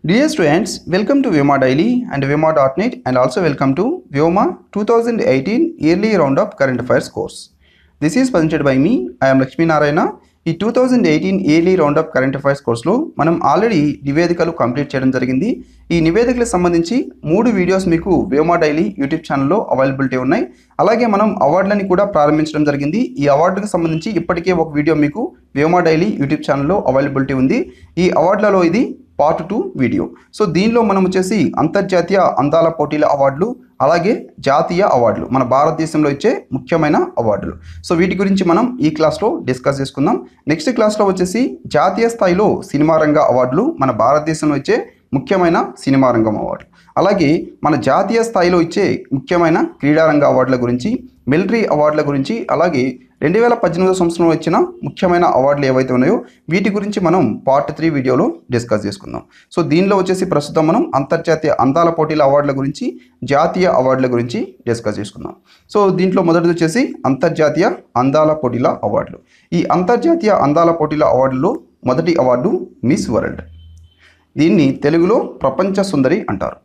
Dear students, welcome to Vyoma Daily and Vyoma.net and also welcome to Vyoma 2018 Yearly Roundup Current Affairs course. This is presented by me, I am Lakshmi Narayana. ఈ two thousand eighteen yearly roundup current affairs కోర్సులో మనం already నివేదికలు complete చేయడం జరిగింది ఈ నివేదికలకు సంబంధించి మూడు videos మీకు వ్యోమా డైలీ యూట్యూబ్ ఛానల్లో అవైలబిలిటీ ఉన్నాయి అలాగే మనం అవార్డులని కూడా ప్రారంభించడం జరిగింది ఈ అవార్డులకు సంబంధించి ఇప్పటికే ఒక వీడియో మీకు వ్యోమా డైలీ యూట్యూబ్ ఛానల్లో అవైలబిలిటీ ఉంది ఈ అవార్డులలో ఇది పార్ట్ టూ వీడియో సో దీనిలో మనం వచ్చేసి అంతర్జాతీయ అందాల పోటీల అవార్డులు అలాగే జాతీయ అవార్డులు మన భారతదేశంలో ఇచ్చే ముఖ్యమైన అవార్డులు సో వీటి గురించి మనం ఈ క్లాస్లో డిస్కస్ చేసుకుందాం నెక్స్ట్ క్లాస్లో వచ్చేసి జాతీయ స్థాయిలో సినిమా రంగ అవార్డులు మన భారతదేశంలో ఇచ్చే ముఖ్యమైన సినిమా రంగం అవార్డు అలాగే మన జాతీయ స్థాయిలో ఇచ్చే ముఖ్యమైన క్రీడారంగ అవార్డుల గురించి మిలిటరీ అవార్డుల గురించి అలాగే రెండు వేల పద్దెనిమిదో సంవత్సరంలో ఇచ్చిన ముఖ్యమైన అవార్డులు ఏవైతే ఉన్నాయో వీటి గురించి మనం పార్ట్ త్రీ వీడియోలో డిస్కస్ చేసుకుందాం సో దీనిలో వచ్చేసి ప్రస్తుతం మనం అంతర్జాతీయ అందాల పోటీల అవార్డుల గురించి జాతీయ అవార్డుల గురించి డిస్కస్ చేసుకుందాం సో దీంట్లో మొదటిది వచ్చేసి అంతర్జాతీయ అందాల పోటీల అవార్డులు ఈ అంతర్జాతీయ అందాల పోటీల అవార్డులో మొదటి అవార్డు మిస్ వరల్డ్ దీన్ని తెలుగులో ప్రపంచ సుందరి అంటారు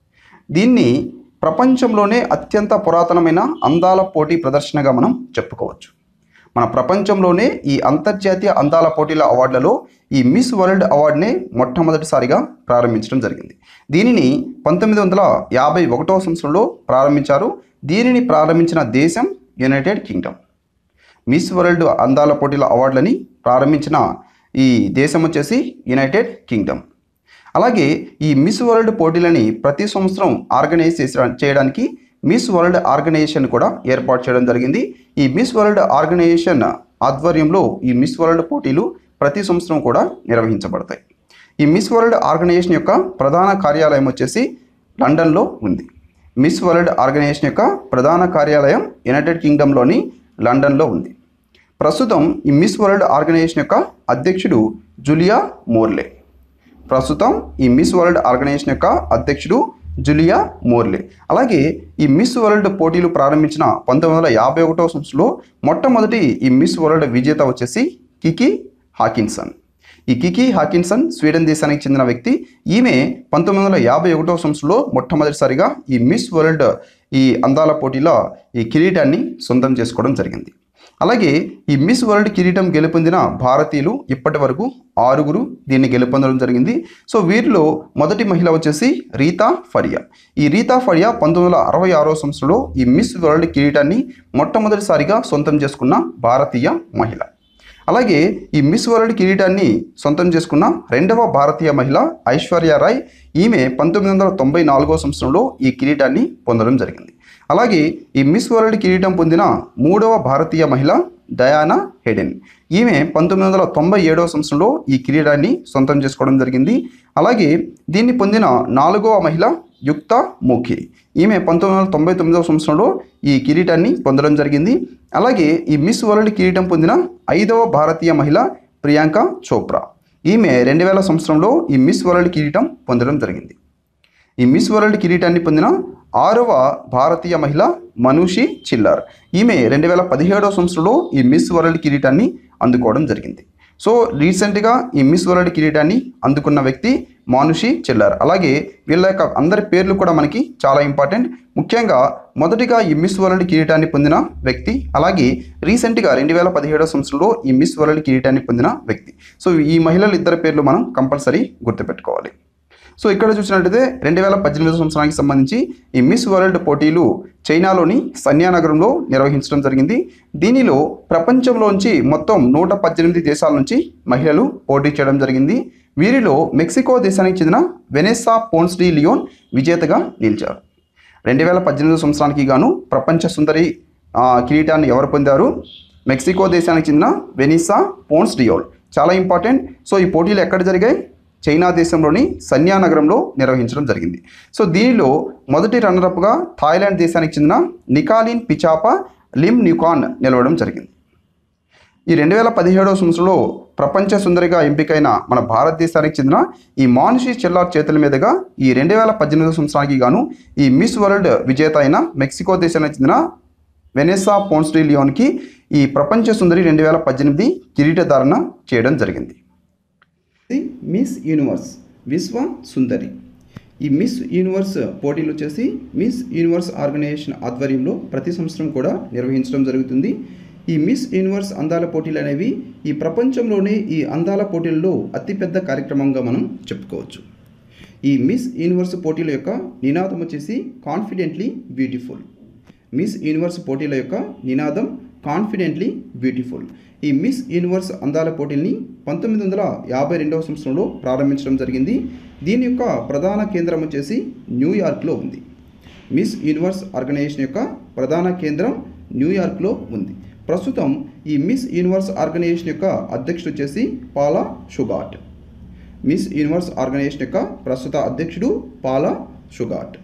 దీన్ని ప్రపంచంలోనే అత్యంత పురాతనమైన అందాల పోటీ ప్రదర్శనగా మనం చెప్పుకోవచ్చు మన ప్రపంచంలోనే ఈ అంతర్జాతీయ అందాల పోటీల అవార్డులలో ఈ మిస్ వరల్డ్ అవార్డునే మొట్టమొదటిసారిగా ప్రారంభించడం జరిగింది దీనిని పంతొమ్మిది వందల యాభై ఒకటవ సంవత్సరంలో ప్రారంభించారు దీనిని ప్రారంభించిన దేశం యునైటెడ్ కింగ్డమ్ మిస్ వరల్డ్ అందాల పోటీల అవార్డులని ప్రారంభించిన ఈ దేశం వచ్చేసి యునైటెడ్ కింగ్డమ్ అలాగే ఈ మిస్ వరల్డ్ పోటీలని ప్రతి సంవత్సరం ఆర్గనైజ్ చేసే చేయడానికి మిస్ వరల్డ్ ఆర్గనైజేషన్ కూడా ఏర్పాటు చేయడం జరిగింది ఈ మిస్ వరల్డ్ ఆర్గనైజేషన్ ఆధ్వర్యంలో ఈ మిస్ వరల్డ్ పోటీలు ప్రతి సంవత్సరం కూడా నిర్వహించబడతాయి ఈ మిస్ వరల్డ్ ఆర్గనైజేషన్ యొక్క ప్రధాన కార్యాలయం వచ్చేసి లండన్లో ఉంది మిస్ వరల్డ్ ఆర్గనైజేషన్ యొక్క ప్రధాన కార్యాలయం యునైటెడ్ కింగ్డమ్లోని లండన్లో ఉంది ప్రస్తుతం ఈ మిస్ వరల్డ్ ఆర్గనైజేషన్ యొక్క అధ్యక్షుడు జులియా మోర్లే ప్రస్తుతం ఈ మిస్ వరల్డ్ ఆర్గనైజేషన్ యొక్క అధ్యక్షుడు జులియా మోర్లే అలాగే ఈ మిస్ వరల్డ్ పోటీలు ప్రారంభించిన పంతొమ్మిది వందల యాభై ఒకటో సంవత్సరంలో మొట్టమొదటి ఈ మిస్ వరల్డ్ విజేత వచ్చేసి కికి హాకిన్సన్ ఈ కికి హాకిన్సన్ స్వీడన్ దేశానికి చెందిన వ్యక్తి ఈమె పంతొమ్మిది వందల యాభై ఒకటో సంవత్సరంలో మొట్టమొదటిసారిగా ఈ మిస్ వరల్డ్ ఈ అందాల పోటీలో ఈ కిరీటాన్ని సొంతం చేసుకోవడం జరిగింది అలాగే ఈ మిస్ వరల్డ్ కిరీటం గెలుపొందిన భారతీయులు ఇప్పటి వరకు ఆరుగురు దీన్ని గెలుపొందడం జరిగింది సో వీరిలో మొదటి మహిళ వచ్చేసి రీతా ఫరియా ఈ రీతా ఫరియా పంతొమ్మిది వందల అరవై ఆరో సంవత్సరంలో ఈ మిస్ వరల్డ్ కిరీటాన్ని మొట్టమొదటిసారిగా సొంతం చేసుకున్న భారతీయ మహిళ అలాగే ఈ మిస్ వరల్డ్ కిరీటాన్ని సొంతం చేసుకున్న రెండవ భారతీయ మహిళ ఐశ్వర్య రాయ్ ఈమె పంతొమ్మిది వందల తొంభై నాలుగో సంవత్సరంలో ఈ కిరీటాన్ని పొందడం జరిగింది అలాగే ఈ మిస్ వరల్డ్ కిరీటం పొందిన మూడవ భారతీయ మహిళ డయానా హెడెన్ ఈమె పంతొమ్మిది వందల తొంభై ఏడవ సంవత్సరంలో ఈ కిరీటాన్ని సొంతం చేసుకోవడం జరిగింది అలాగే దీన్ని పొందిన నాలుగవ మహిళ యుక్త మూఖి ఈమె పంతొమ్మిది వందల తొంభై తొమ్మిదవ సంవత్సరంలో ఈ కిరీటాన్ని పొందడం జరిగింది అలాగే ఈ మిస్ వరల్డ్ కిరీటం పొందిన ఐదవ భారతీయ మహిళ ప్రియాంక చోప్రా ఈమె రెండు వేల సంవత్సరంలో ఈ మిస్ వరల్డ్ కిరీటం పొందడం జరిగింది ఈ మిస్ వరల్డ్ కిరీటాన్ని పొందిన ఆరవ భారతీయ మహిళ మనూషి చిల్లార్ ఈమె రెండు వేల పదిహేడవ సంవత్సరంలో ఈ మిస్ వరల్డ్ కిరీటాన్ని అందుకోవడం జరిగింది సో రీసెంట్గా ఈ మిస్ వరల్డ్ కిరీటాన్ని అందుకున్న వ్యక్తి మానుషి చిల్లార్ అలాగే వీళ్ళ యొక్క అందరి పేర్లు కూడా మనకి చాలా ఇంపార్టెంట్ ముఖ్యంగా మొదటిగా ఈ మిస్ వరల్డ్ కిరీటాన్ని పొందిన వ్యక్తి అలాగే రీసెంట్గా రెండు వేల పదిహేడవ సంవత్సరంలో ఈ మిస్ వరల్డ్ కిరీటాన్ని పొందిన వ్యక్తి సో ఈ మహిళలు ఇద్దరు పేర్లు మనం కంపల్సరీ గుర్తుపెట్టుకోవాలి సో ఇక్కడ చూసినట్లయితే రెండు వేల పద్దెనిమిది సంవత్సరానికి సంబంధించి ఈ మిస్ వరల్డ్ పోటీలు చైనాలోని సన్యా నగరంలో నిర్వహించడం జరిగింది దీనిలో ప్రపంచంలోంచి మొత్తం నూట పద్దెనిమిది దేశాల నుంచి మహిళలు పోటీ చేయడం జరిగింది వీరిలో మెక్సికో దేశానికి చెందిన వెనెస్సా పోన్స్డి లియోన్ విజేతగా నిలిచారు రెండు వేల పద్దెనిమిది సంవత్సరానికి గాను ప్రపంచ సుందరి ఆ, కిరీటాన్ని ఎవరు పొందారు మెక్సికో దేశానికి చెందిన వెనిసా పోన్స్ డియోల్ చాలా ఇంపార్టెంట్ సో ఈ పోటీలు ఎక్కడ జరిగాయి చైనా దేశంలోని సన్యా నగరంలో నిర్వహించడం జరిగింది సో దీనిలో మొదటి రన్నరప్గా థాయిలాండ్ దేశానికి చెందిన నికాలిన్ పిచాపా లిమ్ న్యూకాన్ నిలవడం జరిగింది ఈ రెండు వేల పదిహేడవ సంవత్సరంలో ప్రపంచ సుందరిగా ఎంపికైన మన భారతదేశానికి చెందిన ఈ మానుషి చెల్లార్ చేతుల మీదుగా ఈ రెండు వేల పద్దెనిమిదవ సంవత్సరానికి గాను ఈ మిస్ వరల్డ్ విజేత అయిన మెక్సికో దేశానికి చెందిన వెనెసా పోన్స్టీ లియోన్కి ఈ ప్రపంచ సుందరి రెండు వేల పద్దెనిమిది కిరీటధారణ చేయడం జరిగింది మిస్ యూనివర్స్ విశ్వ సుందరి ఈ మిస్ యూనివర్స్ పోటీలు వచ్చేసి మిస్ యూనివర్స్ ఆర్గనైజేషన్ ఆధ్వర్యంలో ప్రతి సంవత్సరం కూడా నిర్వహించడం జరుగుతుంది ఈ మిస్ యూనివర్స్ అందాల పోటీలు అనేవి ఈ ప్రపంచంలోనే ఈ అందాల పోటీల్లో అతిపెద్ద కార్యక్రమంగా మనం చెప్పుకోవచ్చు ఈ మిస్ యూనివర్స్ పోటీల యొక్క నినాదం వచ్చేసి కాన్ఫిడెంట్లీ బ్యూటిఫుల్ మిస్ యూనివర్స్ పోటీల యొక్క నినాదం కాన్ఫిడెంట్లీ బ్యూటిఫుల్ ఈ మిస్ యూనివర్స్ అందాల పోటీల్ని పంతొమ్మిది వందల యాభై రెండవ సంవత్సరంలో ప్రారంభించడం జరిగింది దీని యొక్క ప్రధాన కేంద్రం వచ్చేసి న్యూయార్క్లో ఉంది మిస్ యూనివర్స్ ఆర్గనైజేషన్ యొక్క ప్రధాన కేంద్రం న్యూయార్క్లో ఉంది ప్రస్తుతం ఈ మిస్ యూనివర్స్ ఆర్గనైజేషన్ యొక్క అధ్యక్షుడు వచ్చేసి Paula Shugart miss universe organization యొక్క ప్రస్తుత అధ్యక్షుడు పాలా షుగాట్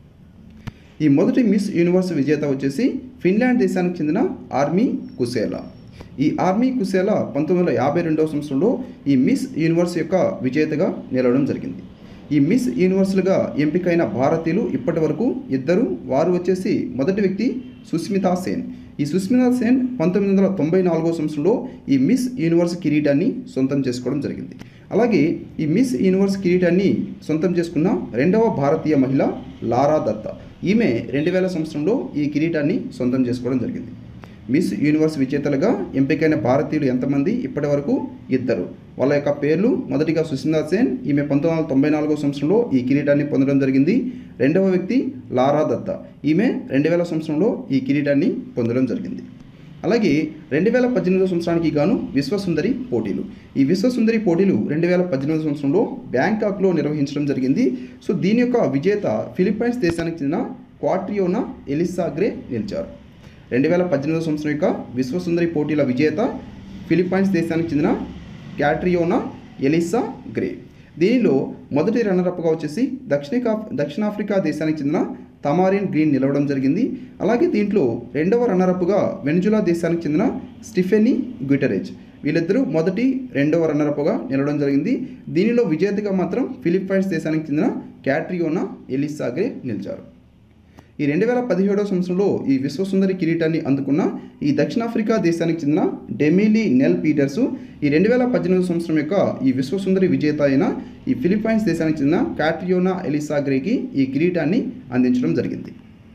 ఈ మొదటి మిస్ యూనివర్స్ విజేత వచ్చేసి ఫిన్లాండ్ దేశానికి చెందిన ఆర్మీ కుసేలా ఈ ఆర్మీ కుసేలా పంతొమ్మిది వందల యాభై రెండవ సంవత్సరంలో ఈ మిస్ యూనివర్స్ యొక్క విజేతగా నిలవడం జరిగింది ఈ మిస్ యూనివర్స్లుగా ఎంపికైన భారతీయులు ఇప్పటి వరకు ఇద్దరు వారు వచ్చేసి మొదటి వ్యక్తి సుస్మితా సేన్ ఈ సుస్మితా సేన్ పంతొమ్మిది వందల తొంభై నాలుగో సంవత్సరంలో ఈ మిస్ యూనివర్స్ కిరీటాన్ని సొంతం చేసుకోవడం జరిగింది అలాగే ఈ మిస్ యూనివర్స్ కిరీటాన్ని సొంతం చేసుకున్న రెండవ భారతీయ మహిళ లారా దత్తా ఈమె రెండు వేల సంవత్సరంలో ఈ కిరీటాన్ని సొంతం చేసుకోవడం జరిగింది మిస్ యూనివర్స్ విజేతలుగా ఎంపికైన భారతీయులు ఎంతమంది ఇప్పటి వరకు ఇద్దరు వాళ్ళ యొక్క పేర్లు మొదటిగా సుస్మితా సేన్ ఈమె పంతొమ్మిది వందల తొంభై నాలుగో సంవత్సరంలో ఈ కిరీటాన్ని పొందడం జరిగింది రెండవ వ్యక్తి లారా దత్తా ఈమె రెండు వేల సంవత్సరంలో ఈ కిరీటాన్ని పొందడం జరిగింది అలాగే రెండు వేల పద్దెనిమిదో సంవత్సరానికి గాను విశ్వసుందరి పోటీలు ఈ విశ్వసుందరి పోటీలు రెండు వేల పద్దెనిమిది సంవత్సరంలో బ్యాంకాక్లో నిర్వహించడం జరిగింది సో దీని యొక్క విజేత ఫిలిప్పైన్స్ దేశానికి చెందిన క్వాట్రియోనా ఎలిసాగ్రే నిలిచారు రెండు వేల పద్దెనిమిదో సంవత్సరం యొక్క విశ్వసుందరి పోటీల విజేత ఫిలిప్పైన్స్ దేశానికి చెందిన క్యాట్రియోనా ఎలిసా గ్రే దీనిలో మొదటి రన్నరప్గా వచ్చేసి దక్షిణికా దక్షిణాఫ్రికా దేశానికి చెందిన తమారిన్ గ్రీన్ నిలవడం జరిగింది అలాగే దీంట్లో రెండవ రన్నరప్గా వెనుజులా దేశానికి చెందిన స్టిఫెనీ గ్విటరేజ్ వీళ్ళిద్దరూ మొదటి రెండవ రన్నరప్గా నిలవడం జరిగింది దీనిలో విజేతగా మాత్రం ఫిలిప్పైన్స్ దేశానికి చెందిన క్యాట్రియోనా ఎలిసాగ్రే నిలిచారు ఈ రెండు వేల పదిహేడవ సంవత్సరంలో ఈ విశ్వసుందరి కిరీటాన్ని అందుకున్న ఈ దక్షిణాఫ్రికా దేశానికి చెందిన డెమిలీ నెల్ పీటర్సు ఈ రెండు వేల పద్దెనిమిది సంవత్సరం యొక్క ఈ విశ్వసుందరి విజేత అయిన ఈ ఫిలిప్పైన్స్ దేశానికి చెందిన కాట్రియోనా ఎలిసాగ్రేకి ఈ కిరీటాన్ని అందించడం జరిగింది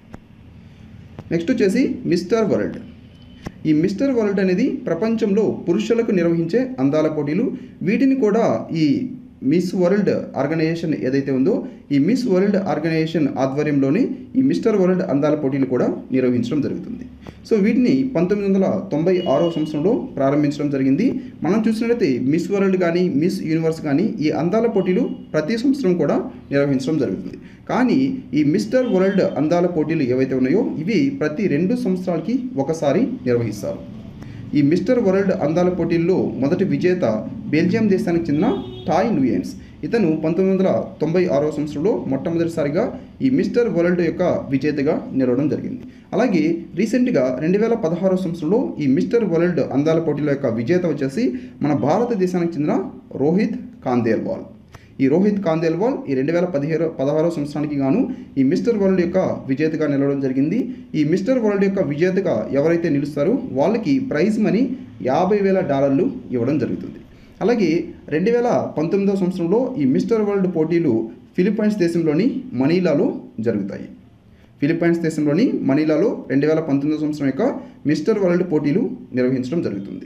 నెక్స్ట్ వచ్చేసి మిస్టర్ వరల్డ్ ఈ మిస్టర్ వరల్డ్ అనేది ప్రపంచంలో పురుషులకు నిర్వహించే అందాల పోటీలు వీటిని కూడా ఈ మిస్ వరల్డ్ ఆర్గనైజేషన్ ఏదైతే ఉందో ఈ మిస్ వరల్డ్ ఆర్గనైజేషన్ ఆధ్వర్యంలోని ఈ మిస్టర్ వరల్డ్ అందాల పోటీలు కూడా నిర్వహించడం జరుగుతుంది సో వీటిని పంతొమ్మిది వందల తొంభై ఆరో సంవత్సరంలో ప్రారంభించడం జరిగింది మనం చూసినట్లయితే మిస్ వరల్డ్ కానీ మిస్ యూనివర్స్ కానీ ఈ అందాల పోటీలు ప్రతి సంవత్సరం కూడా నిర్వహించడం జరుగుతుంది కానీ ఈ మిస్టర్ వరల్డ్ అందాల పోటీలు ఏవైతే ఉన్నాయో ఇవి ప్రతి రెండు సంవత్సరాలకి ఒకసారి నిర్వహిస్తారు ఈ మిస్టర్ వరల్డ్ అందాల పోటీల్లో మొదటి విజేత బెల్జియం దేశానికి చెందిన టాయ్ నుయెన్స్ ఇతను పంతొమ్మిది వందల తొంభై ఆరో సంవత్సరంలో మొట్టమొదటిసారిగా ఈ మిస్టర్ వరల్డ్ యొక్క విజేతగా నిలవడం జరిగింది అలాగే రీసెంట్గా రెండు వేల పదహారో సంవత్సరంలో ఈ మిస్టర్ వరల్డ్ అందాల పోటీల యొక్క విజేత వచ్చేసి మన భారతదేశానికి చెందిన రోహిత్ కాందేల్వాల్ ఈ రోహిత్ కాందేల్వాల్ ఈ రెండు వేల పదిహేను పదహారో సంవత్సరానికి గాను ఈ మిస్టర్ వరల్డ్ యొక్క విజేతగా నిలవడం జరిగింది ఈ మిస్టర్ వరల్డ్ యొక్క విజేతగా ఎవరైతే నిలుస్తారో వాళ్ళకి ప్రైజ్ మనీ యాభై వేల డాలర్లు ఇవ్వడం జరుగుతుంది అలాగే రెండు వేల పంతొమ్మిదవ సంవత్సరంలో ఈ మిస్టర్ వరల్డ్ పోటీలు ఫిలిప్పైన్స్ దేశంలోని మనీలాలో జరుగుతాయి ఫిలిప్పైన్స్ దేశంలోని మనీలాలో రెండు వేల పంతొమ్మిదవ సంవత్సరం యొక్క మిస్టర్ వరల్డ్ పోటీలు నిర్వహించడం జరుగుతుంది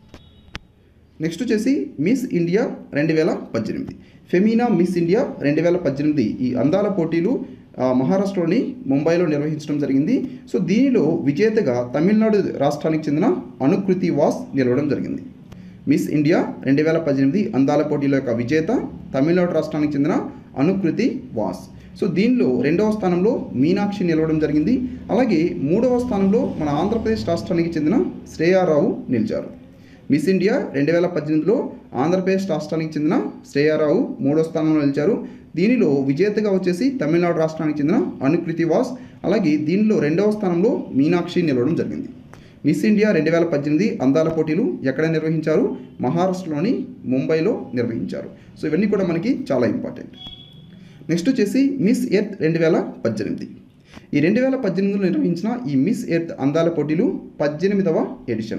నెక్స్ట్ వచ్చేసి మిస్ ఇండియా రెండు వేల పద్దెనిమిది ఫెమీనా మిస్ ఇండియా రెండు వేల పద్దెనిమిది ఈ అందాల పోటీలు ఆ, మహారాష్ట్రలోని ముంబైలో నిర్వహించడం జరిగింది సో దీనిలో విజేతగా తమిళనాడు రాష్ట్రానికి చెందిన అనుకృతి వాస్ నిలవడం జరిగింది మిస్ ఇండియా రెండు వేల పద్దెనిమిది అందాల పోటీల యొక్క విజేత తమిళనాడు రాష్ట్రానికి చెందిన అనుకృతి వాస్ సో దీనిలో రెండవ స్థానంలో మీనాక్షి నిలవడం జరిగింది అలాగే మూడవ స్థానంలో మన ఆంధ్రప్రదేశ్ రాష్ట్రానికి చెందిన శ్రేయారావు నిలిచారు మిస్ ఇండియా రెండు వేల పద్దెనిమిదిలో ఆంధ్రప్రదేశ్ రాష్ట్రానికి చెందిన శ్రేయారావు మూడో స్థానంలో నిలిచారు దీనిలో విజేతగా వచ్చేసి తమిళనాడు రాష్ట్రానికి చెందిన అనుకృతి వాస్ అలాగే దీనిలో రెండవ స్థానంలో మీనాక్షి నిలవడం జరిగింది మిస్ ఇండియా రెండు వేల పద్దెనిమిది అందాల పోటీలు ఎక్కడ నిర్వహించారు మహారాష్ట్రలోని ముంబైలో నిర్వహించారు సో ఇవన్నీ కూడా మనకి చాలా ఇంపార్టెంట్ నెక్స్ట్ వచ్చేసి మిస్ ఎర్త్ రెండు వేల పద్దెనిమిది ఈ రెండు వేల పద్దెనిమిదిలో నిర్వహించిన ఈ మిస్ ఎర్త్ అందాల పోటీలు పద్దెనిమిదవ ఎడిషన్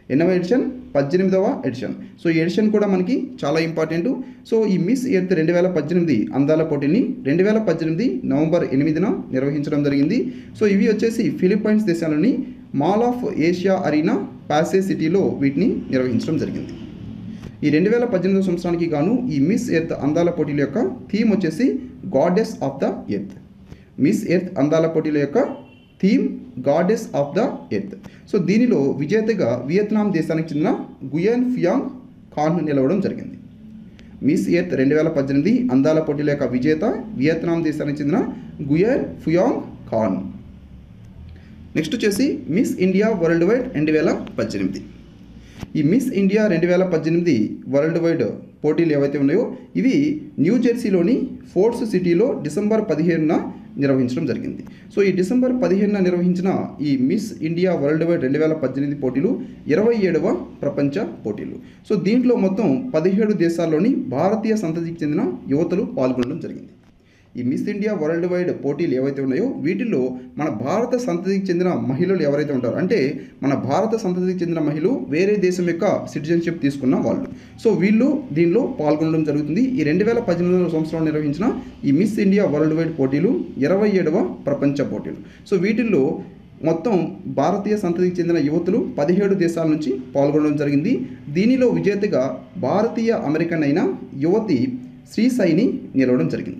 ఎన్నవ ఎడిషన్ పద్దెనిమిదవ ఎడిషన్ సో ఈ ఎడిషన్ కూడా మనకి చాలా ఇంపార్టెంట్ సో ఈ మిస్ ఎర్త్ రెండు వేల పద్దెనిమిది అందాల పోటీని రెండు వేల పద్దెనిమిది నవంబర్ ఎనిమిదిన నిర్వహించడం జరిగింది సో ఇవి వచ్చేసి ఫిలిప్పైన్స్ దేశాలోని mall of Asia arena Pasay సిటీలో వీటిని నిర్వహించడం జరిగింది ఈ రెండు వేల పద్దెనిమిదవ సంవత్సరానికి గాను ఈ మిస్ ఎర్త్ అందాల పోటీల యొక్క థీమ్ వచ్చేసి goddess of the earth miss earth అందాల పోటీల యొక్క theme goddess of the earth so దీనిలో విజేతగా వియత్నాం దేశానికి చెందిన గుయన్ ఫియాంగ్ ఖాన్ నిలవడం జరిగింది మిస్ ఎర్త్ రెండు వేల పద్దెనిమిది అందాల పోటీల యొక్క విజేత వియత్నాం దేశానికి చెందిన గుయన్ ఫియాంగ్ ఖాన్ నెక్స్ట్ వచ్చేసి మిస్ ఇండియా వరల్డ్ వైడ్ రెండు వేల పద్దెనిమిది ఈ మిస్ ఇండియా రెండు వేల పద్దెనిమిది వరల్డ్ వైడ్ పోటీలు ఏవైతే ఉన్నాయో ఇవి న్యూ జెర్సీలోని ఫోర్ట్స్ సిటీలో డిసెంబర్ పదిహేనున నిర్వహించడం జరిగింది సో ఈ డిసెంబర్ పదిహేనున నిర్వహించిన ఈ మిస్ ఇండియా వరల్డ్ వైడ్ రెండు వేల పద్దెనిమిది పోటీలు ఇరవై ఏడవ ప్రపంచ పోటీలు సో దీంట్లో మొత్తం పదిహేడు దేశాల్లోని భారతీయ సంతతికి చెందిన యువతలు పాల్గొనడం జరిగింది ఈ మిస్ ఇండియా వరల్డ్ వైడ్ పోటీలు ఏవైతే ఉన్నాయో వీటిల్లో మన భారత సంతతికి చెందిన మహిళలు ఎవరైతే ఉంటారో అంటే మన భారత సంతతికి చెందిన మహిళలు వేరే దేశం యొక్క సిటిజన్షిప్ తీసుకున్న వాళ్ళు సో వీళ్ళు దీనిలో పాల్గొనడం జరుగుతుంది ఈ రెండు వేల పద్దెనిమిదవ సంవత్సరంలో నిర్వహించిన ఈ మిస్ ఇండియా వరల్డ్ వైడ్ పోటీలు ఇరవై ఏడవ ప్రపంచ పోటీలు సో వీటిల్లో మొత్తం భారతీయ సంతతికి చెందిన యువతులు పదిహేడు దేశాల నుంచి పాల్గొనడం జరిగింది దీనిలో విజేతగా భారతీయ అమెరికన్ అయిన యువతి శ్రీసైని నిలవడం జరిగింది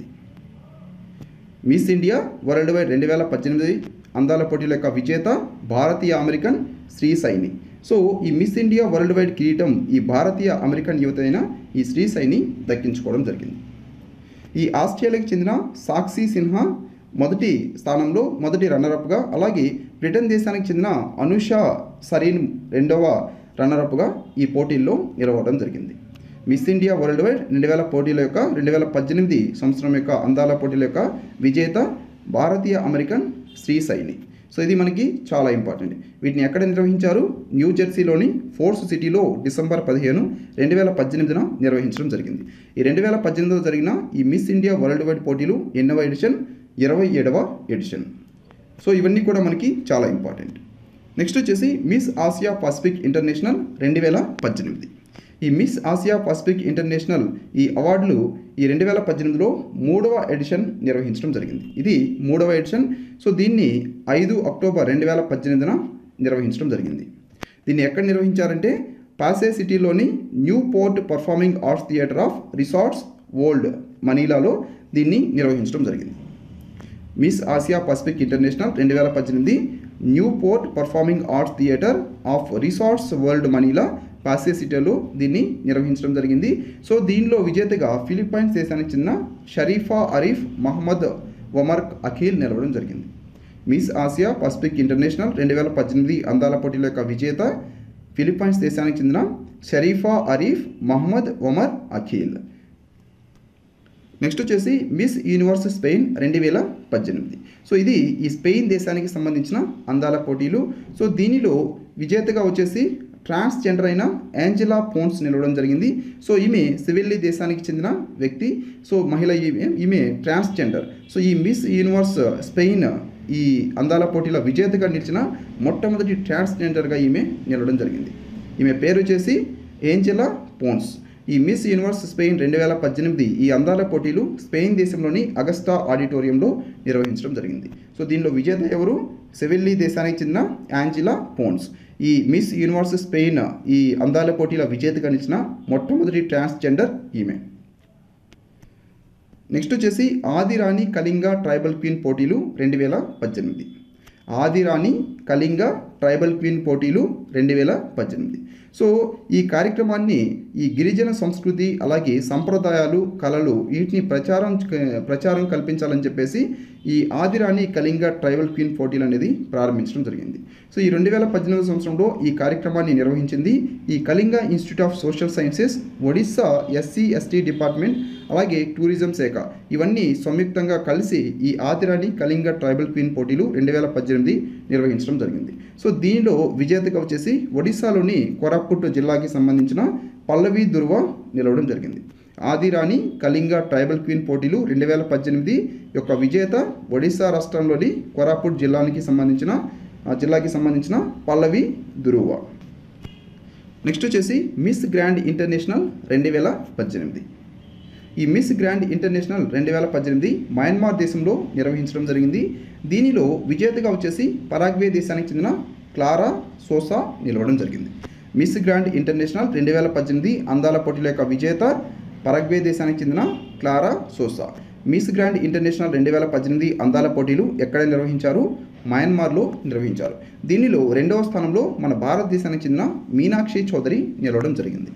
మిస్ ఇండియా వరల్డ్ వైడ్ రెండు వేల పద్దెనిమిది అందాల పోటీల యొక్క విజేత భారతీయ అమెరికన్ శ్రీ సైని సో ఈ మిస్ ఇండియా వరల్డ్ వైడ్ కిరీటం ఈ భారతీయ అమెరికన్ యువత అయిన ఈ శ్రీ సైని దక్కించుకోవడం జరిగింది ఈ ఆస్ట్రేలియాకి చెందిన సాక్షి సిన్హా మొదటి స్థానంలో మొదటి రన్నరప్గా అలాగే బ్రిటన్ దేశానికి చెందిన అనుషా సరీన్ రెండవ రన్నరప్గా ఈ పోటీల్లో నిలవడం జరిగింది మిస్ ఇండియా వరల్డ్ వైడ్ రెండు వేల పోటీల యొక్క రెండు వేల పద్దెనిమిది సంవత్సరం యొక్క అందాల పోటీల యొక్క విజేత భారతీయ అమెరికన్ శ్రీ సైని సో ఇది మనకి చాలా ఇంపార్టెంట్ వీటిని ఎక్కడ నిర్వహించారు న్యూ జెర్సీలోని ఫోర్స్ సిటీలో డిసెంబర్ పదిహేను రెండు వేల పద్దెనిమిదిన నిర్వహించడం జరిగింది ఈ రెండు వేల పద్దెనిమిదిలో జరిగిన ఈ మిస్ ఇండియా వరల్డ్ వైడ్ పోటీలు ఎన్నవ ఎడిషన్ ఇరవై ఏడవ ఎడిషన్ సో ఇవన్నీ కూడా మనకి చాలా ఇంపార్టెంట్ నెక్స్ట్ వచ్చేసి మిస్ ఆసియా పసిఫిక్ ఇంటర్నేషనల్ రెండు వేల పద్దెనిమిది ఈ మిస్ ఆసియా పసిఫిక్ ఇంటర్నేషనల్ ఈ అవార్డులు ఈ రెండు వేల పద్దెనిమిదిలో మూడవ ఎడిషన్ నిర్వహించడం జరిగింది ఇది మూడవ ఎడిషన్ సో దీన్ని ఐదు అక్టోబర్ రెండు వేల పద్దెనిమిదిన నిర్వహించడం జరిగింది దీన్ని ఎక్కడ నిర్వహించారంటే పాసే సిటీలోని Newport Performing Arts Theater of Resorts World మనీలాలో దీన్ని నిర్వహించడం జరిగింది మిస్ ఆసియా పసిఫిక్ ఇంటర్నేషనల్ రెండు వేల పద్దెనిమిది Newport Performing Arts Theater of Resorts World Manila Pasay సిటీలో దీన్ని నిర్వహించడం జరిగింది సో దీనిలో విజేతగా ఫిలిప్పైన్స్ దేశానికి చెందిన Sharifa Arif Mohammed Omar Akhil నిలవడం జరిగింది మిస్ ఆసియా పసిఫిక్ ఇంటర్నేషనల్ రెండు వేల పద్దెనిమిది అందాల పోటీల యొక్క విజేత ఫిలిప్పైన్స్ దేశానికి చెందిన Sharifa Arif Mohammed Omar Akil next వచ్చేసి మిస్ యూనివర్స్ స్పెయిన్ రెండు వేల పద్దెనిమిది సో ఇది ఈ స్పెయిన్ దేశానికి సంబంధించిన అందాల పోటీలు సో దీనిలో విజేతగా వచ్చేసి ట్రాన్స్జెండర్ అయిన యాంజెలా పోన్స్ నిలవడం జరిగింది సో ఈమె సివిల్లీ దేశానికి చెందిన వ్యక్తి సో మహిళ ఈమె ఈమె ట్రాన్స్జెండర్ సో ఈ మిస్ యూనివర్స్ స్పెయిన్ ఈ అందాల పోటీలో విజేతగా నిలిచిన మొట్టమొదటి ట్రాన్స్జెండర్గా ఈమె నిలవడం జరిగింది ఈమె పేరు వచ్చేసి ఏంజెలా పోన్స్ ఈ మిస్ యూనివర్స్ స్పెయిన్ రెండు వేల పద్దెనిమిది ఈ అందాల పోటీలు స్పెయిన్ దేశంలోని అగస్టా ఆడిటోరియంలో నిర్వహించడం జరిగింది సో దీనిలో విజేత ఎవరు సెవిల్లీ దేశానికి చెందిన యాంజిలా పోన్స్ ఈ మిస్ యూనివర్స్ స్పెయిన్ ఈ అందాల పోటీల విజేతగా నిలిచిన మొట్టమొదటి ట్రాన్స్జెండర్ ఈమె నెక్స్ట్ వచ్చేసి ఆదిరాణి కళింగ ట్రైబల్ క్వీన్ పోటీలు రెండు వేల పద్దెనిమిది ఆదిరాణి కళింగ ట్రైబల్ క్వీన్ పోటీలు రెండు వేల పద్దెనిమిది సో ఈ కార్యక్రమాన్ని ఈ గిరిజన సంస్కృతి అలాగే సంప్రదాయాలు కళలు వీటిని ప్రచారం ప్రచారం కల్పించాలని చెప్పేసి ఈ ఆదిరాణి కళింగ ట్రైబల్ క్వీన్ పోటీలు అనేది ప్రారంభించడం జరిగింది సో ఈ రెండు వేల పద్దెనిమిది సంవత్సరంలో ఈ కార్యక్రమాన్ని నిర్వహించింది ఈ Kalinga Institute of Social Sciences Odisha SC ST department అలాగే టూరిజం శాఖ ఇవన్నీ సంయుక్తంగా కలిసి ఈ ఆదిరాణి కళింగ ట్రైబల్ క్వీన్ పోటీలు రెండు వేల పద్దెనిమిది నిర్వహించడం జరిగింది సో దీనిలో విజేతగా వచ్చేసి ఒడిశాలోని కొరాపుట్ జిల్లాకి సంబంధించిన పల్లవి దుర్వ నిలవడం జరిగింది ఆదిరాణి కళింగ ట్రైబల్ క్వీన్ పోటీలు రెండు వేల పద్దెనిమిది యొక్క విజేత ఒడిశా రాష్ట్రంలోని కొరాపుట్ జిల్లానికి సంబంధించిన ఆ జిల్లాకి సంబంధించిన పల్లవి దురువ నెక్స్ట్ వచ్చేసి మిస్ గ్రాండ్ ఇంటర్నేషనల్ రెండు వేల పద్దెనిమిది ఈ మిస్ గ్రాండ్ ఇంటర్నేషనల్ రెండు వేల పద్దెనిమిది మయన్మార్ దేశంలో నిర్వహించడం జరిగింది దీనిలో విజేతగా వచ్చేసి పరాగ్వే దేశానికి చెందిన క్లారా సోసా నిలవడం జరిగింది మిస్ గ్రాండ్ ఇంటర్నేషనల్ రెండు వేల పద్దెనిమిది అందాల పోటీల యొక్క విజేత పరాగ్వే దేశానికి చెందిన Clara Sosa Miss Grand International రెండు వేల పద్దెనిమిది అందాల పోటీలు ఎక్కడ నిర్వహించారు మయన్మార్లో నిర్వహించారు దీనిలో రెండవ స్థానంలో మన భారతదేశానికి చెందిన మీనాక్షి చౌదరి నిలవడం జరిగింది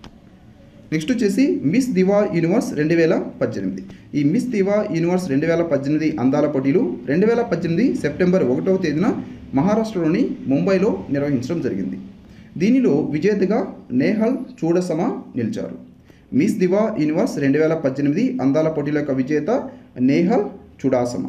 నెక్స్ట్ వచ్చేసి మిస్ దివా యూనివర్స్ రెండు వేల పద్దెనిమిది ఈ మిస్ దివా యూనివర్స్ రెండు వేల పద్దెనిమిది అందాల పోటీలు రెండు వేల పద్దెనిమిది సెప్టెంబర్ ఒకటవ తేదీన మహారాష్ట్రలోని ముంబైలో నిర్వహించడం జరిగింది దీనిలో విజేతగా నేహల్ చూడసమ నిలిచారు మిస్ దివా యూనివర్స్ రెండు వేల పద్దెనిమిది అందాల పోటీల యొక్క విజేత నేహల్ చూడాసమ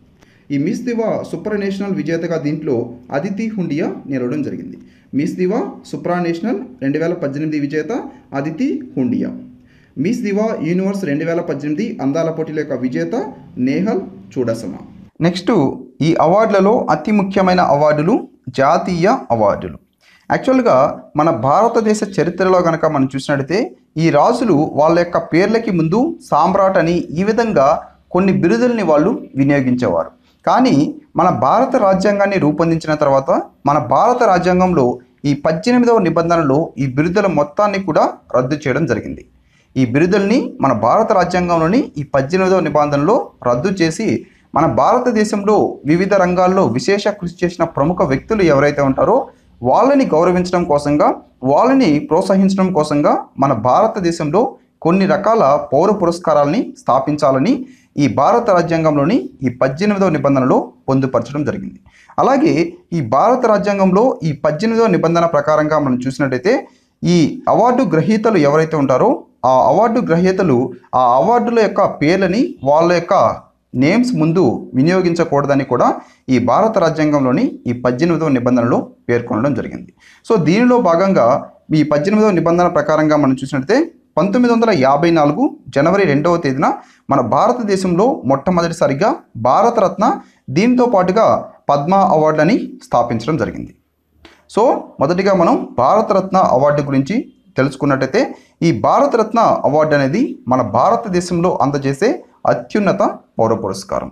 ఈ మిస్ దివా సూపర్ నేషనల్ విజేతగా దీంట్లో అదితి హుండియా నిలవడం జరిగింది మిస్ దివా సుప్రా నేషనల్ రెండు వేల పద్దెనిమిది విజేత Aditi Hundia Miss Diva Universe రెండు వేల పద్దెనిమిది అందాల పోటీల యొక్క విజేత నేహల్ చూడసమ నెక్స్ట్ ఈ అవార్డులలో అతి ముఖ్యమైన అవార్డులు జాతీయ అవార్డులు యాక్చువల్గా మన భారతదేశ చరిత్రలో కనుక మనం చూసినట్టయితే ఈ రాజులు వాళ్ళ యొక్క పేర్లకి ముందు సామ్రాట్ అని ఈ విధంగా కొన్ని బిరుదుల్ని వాళ్ళు వినియోగించేవారు కానీ మన భారత రాజ్యాంగాన్ని రూపొందించిన తర్వాత మన భారత రాజ్యాంగంలో ఈ పద్దెనిమిదవ నిబంధనలో ఈ బిరుదుల మొత్తాన్ని కూడా రద్దు చేయడం జరిగింది ఈ బిరుదుల్ని మన భారత రాజ్యాంగంలోని ఈ పద్దెనిమిదవ నిబంధనలో రద్దు చేసి మన భారతదేశంలో వివిధ రంగాల్లో విశేష కృషి చేసిన ప్రముఖ వ్యక్తులు ఎవరైతే ఉంటారో వాళ్ళని గౌరవించడం కోసంగా వాళ్ళని ప్రోత్సహించడం కోసంగా మన భారతదేశంలో కొన్ని రకాల పౌర పురస్కారాలని స్థాపించాలని ఈ భారత రాజ్యాంగంలోని ఈ పద్దెనిమిదవ నిబంధనలో పొందుపరచడం జరిగింది అలాగే ఈ భారత రాజ్యాంగంలో ఈ పద్దెనిమిదవ నిబంధన ప్రకారంగా మనం చూసినట్టయితే ఈ అవార్డు గ్రహీతలు ఎవరైతే ఉంటారో ఆ అవార్డు గ్రహీతలు ఆ అవార్డుల యొక్క పేర్లని వాళ్ళ యొక్క నేమ్స్ ముందు వినియోగించకూడదని కూడా ఈ భారత రాజ్యాంగంలోని ఈ పద్దెనిమిదవ నిబంధనలో పేర్కొనడం జరిగింది సో దీనిలో భాగంగా ఈ పద్దెనిమిదవ నిబంధన ప్రకారంగా మనం చూసినట్లయితే పంతొమ్మిది వందల యాభై నాలుగు జనవరి రెండవ తేదీన మన భారతదేశంలో మొట్టమొదటిసారిగా భారతరత్న దీంతో పాటుగా పద్మ అవార్డులని స్థాపించడం జరిగింది సో మొదటిగా మనం భారతరత్న అవార్డు గురించి తెలుసుకున్నట్టయితే ఈ భారతరత్న అవార్డు అనేది మన భారతదేశంలో అందజేసే అత్యున్నత పౌర పురస్కారం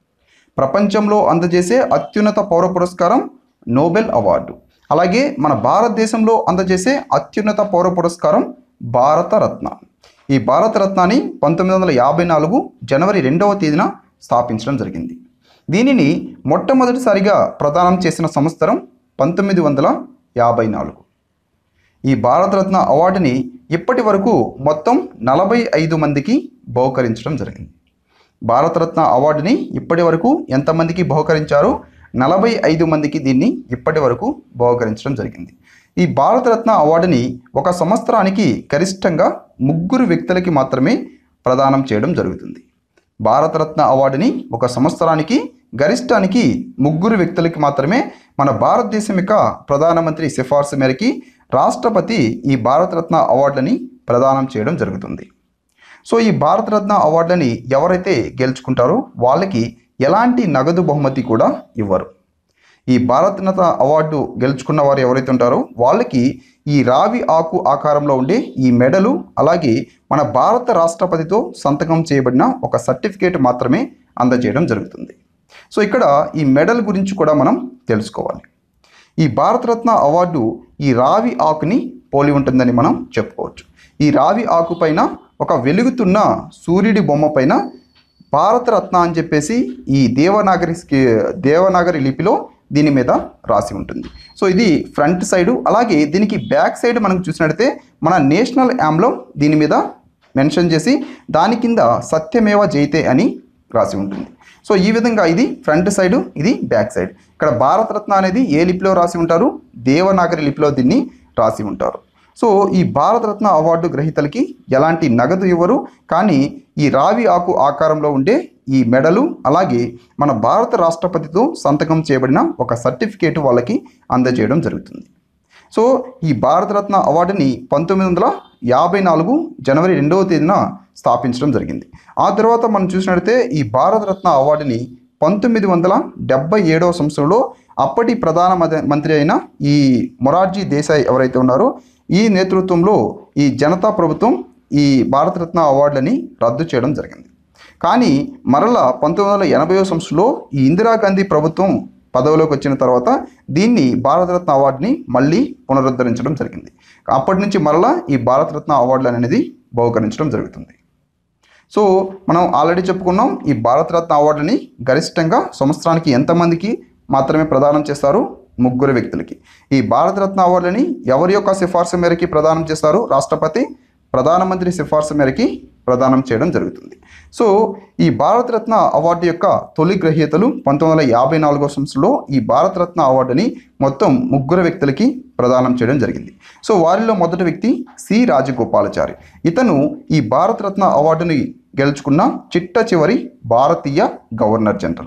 ప్రపంచంలో అందజేసే అత్యున్నత పౌర పురస్కారం నోబెల్ అవార్డు అలాగే మన భారతదేశంలో అందజేసే అత్యున్నత పౌర పురస్కారం భారతరత్న ఈ భారతరత్నాన్ని పంతొమ్మిది వందల యాభై నాలుగు జనవరి రెండవ తేదీన స్థాపించడం జరిగింది దీనిని మొట్టమొదటిసారిగా ప్రదానం చేసిన సంవత్సరం పంతొమ్మిది వందల యాభై నాలుగు ఈ భారతరత్న అవార్డుని ఇప్పటి వరకు మొత్తం నలభై ఐదు మందికి బహుకరించడం జరిగింది భారతరత్న అవార్డుని ఇప్పటి వరకు ఎంతమందికి బహుకరించారు నలభై ఐదు మందికి దీన్ని ఇప్పటి వరకు బహుకరించడం జరిగింది ఈ భారతరత్న అవార్డుని ఒక సంవత్సరానికి గరిష్టంగా ముగ్గురు వ్యక్తులకి మాత్రమే ప్రదానం చేయడం జరుగుతుంది భారతరత్న అవార్డుని ఒక సంవత్సరానికి గరిష్టానికి ముగ్గురు వ్యక్తులకి మాత్రమే మన భారతదేశం యొక్క ప్రధానమంత్రి సిఫార్సు మేరకి రాష్ట్రపతి ఈ భారతరత్న అవార్డులని ప్రదానం చేయడం జరుగుతుంది సో ఈ భారతరత్న అవార్డులని ఎవరైతే గెలుచుకుంటారో వాళ్ళకి ఎలాంటి నగదు బహుమతి కూడా ఇవ్వరు ఈ భారతరత్న అవార్డు గెలుచుకున్న వారు ఎవరైతే ఉంటారో వాళ్ళకి ఈ రావి ఆకు ఆకారంలో ఉండే ఈ మెడలు అలాగే మన భారత రాష్ట్రపతితో సంతకం చేయబడిన ఒక సర్టిఫికేట్ మాత్రమే అందజేయడం జరుగుతుంది సో ఇక్కడ ఈ మెడల్ గురించి కూడా మనం తెలుసుకోవాలి ఈ భారతరత్న అవార్డు ఈ రావి ఆకుని పోలి ఉంటుందని మనం చెప్పుకోవచ్చు ఈ రావి ఆకు పైన ఒక వెలుగుతున్న సూర్యుడి బొమ్మ పైన భారతరత్న అని చెప్పేసి ఈ దేవనాగరి స్కి- దేవనాగరి లిపిలో దీని మీద రాసి ఉంటుంది సో ఇది ఫ్రంట్ సైడు అలాగే దీనికి బ్యాక్ సైడ్ మనం చూసినట్టయితే మన నేషనల్ యామ్లో దీని మీద మెన్షన్ చేసి దాని కింద సత్యమేవ జైతే అని రాసి ఉంటుంది సో ఈ విధంగా ఇది ఫ్రంట్ సైడ్ ఇది బ్యాక్ సైడ్ ఇక్కడ భారతరత్న అనేది ఏ లిపిలో రాసి ఉంటారు దేవనాగరి లిపిలో దీన్ని రాసి ఉంటారు సో ఈ భారతరత్న అవార్డు గ్రహీతలకి ఎలాంటి నగదు ఇవ్వరు కానీ ఈ రావి ఆకు ఆకారంలో ఉండే ఈ మెడలు అలాగే మన భారత రాష్ట్రపతితో సంతకం చేయబడిన ఒక సర్టిఫికేట్ వాళ్ళకి అందజేయడం జరుగుతుంది సో ఈ భారతరత్న అవార్డుని పంతొమ్మిది వందల యాభై నాలుగు జనవరి రెండవ తేదీన స్థాపించడం జరిగింది ఆ తర్వాత మనం చూసినట్లయితే ఈ భారతరత్న అవార్డుని పంతొమ్మిది వందల డెబ్బై ఏడవ సంవత్సరంలో అప్పటి ప్రధాన మద- మంత్రి అయిన ఈ మొరార్జీ దేశాయ్ ఎవరైతే ఉన్నారో ఈ నేతృత్వంలో ఈ జనతా ప్రభుత్వం ఈ భారతరత్న అవార్డులని రద్దు చేయడం జరిగింది కానీ మరలా పంతొమ్మిది వందల ఎనభై సంవత్సరంలో ఈ ఇందిరాగాంధీ ప్రభుత్వం పదవిలోకి వచ్చిన తర్వాత దీన్ని భారతరత్న అవార్డుని మళ్ళీ పునరుద్ధరించడం జరిగింది అప్పటి నుంచి మరలా ఈ భారతరత్న అవార్డులు అనేది బహుకరించడం జరుగుతుంది సో మనం ఆల్రెడీ చెప్పుకున్నాం ఈ భారతరత్న అవార్డుని గరిష్టంగా సంవత్సరానికి ఎంతమందికి మాత్రమే ప్రదానం చేస్తారు ముగ్గురు వ్యక్తులకి ఈ భారతరత్న అవార్డుని ఎవరి యొక్క సిఫార్సు మేరకి ప్రదానం చేస్తారు రాష్ట్రపతి ప్రధానమంత్రి సిఫార్సు మేరకి ప్రదానం చేయడం జరుగుతుంది సో ఈ భారతరత్న అవార్డు యొక్క తొలి గ్రహీతలు పంతొమ్మిది వందల యాభై నాలుగో సంవత్సరంలో ఈ భారతరత్న అవార్డుని మొత్తం ముగ్గురు వ్యక్తులకి ప్రదానం చేయడం జరిగింది సో వారిలో మొదటి వ్యక్తి సి రాజగోపాలాచారి ఇతను ఈ భారతరత్న అవార్డుని గెలుచుకున్న చిట్ట చివరి భారతీయ గవర్నర్ జనరల్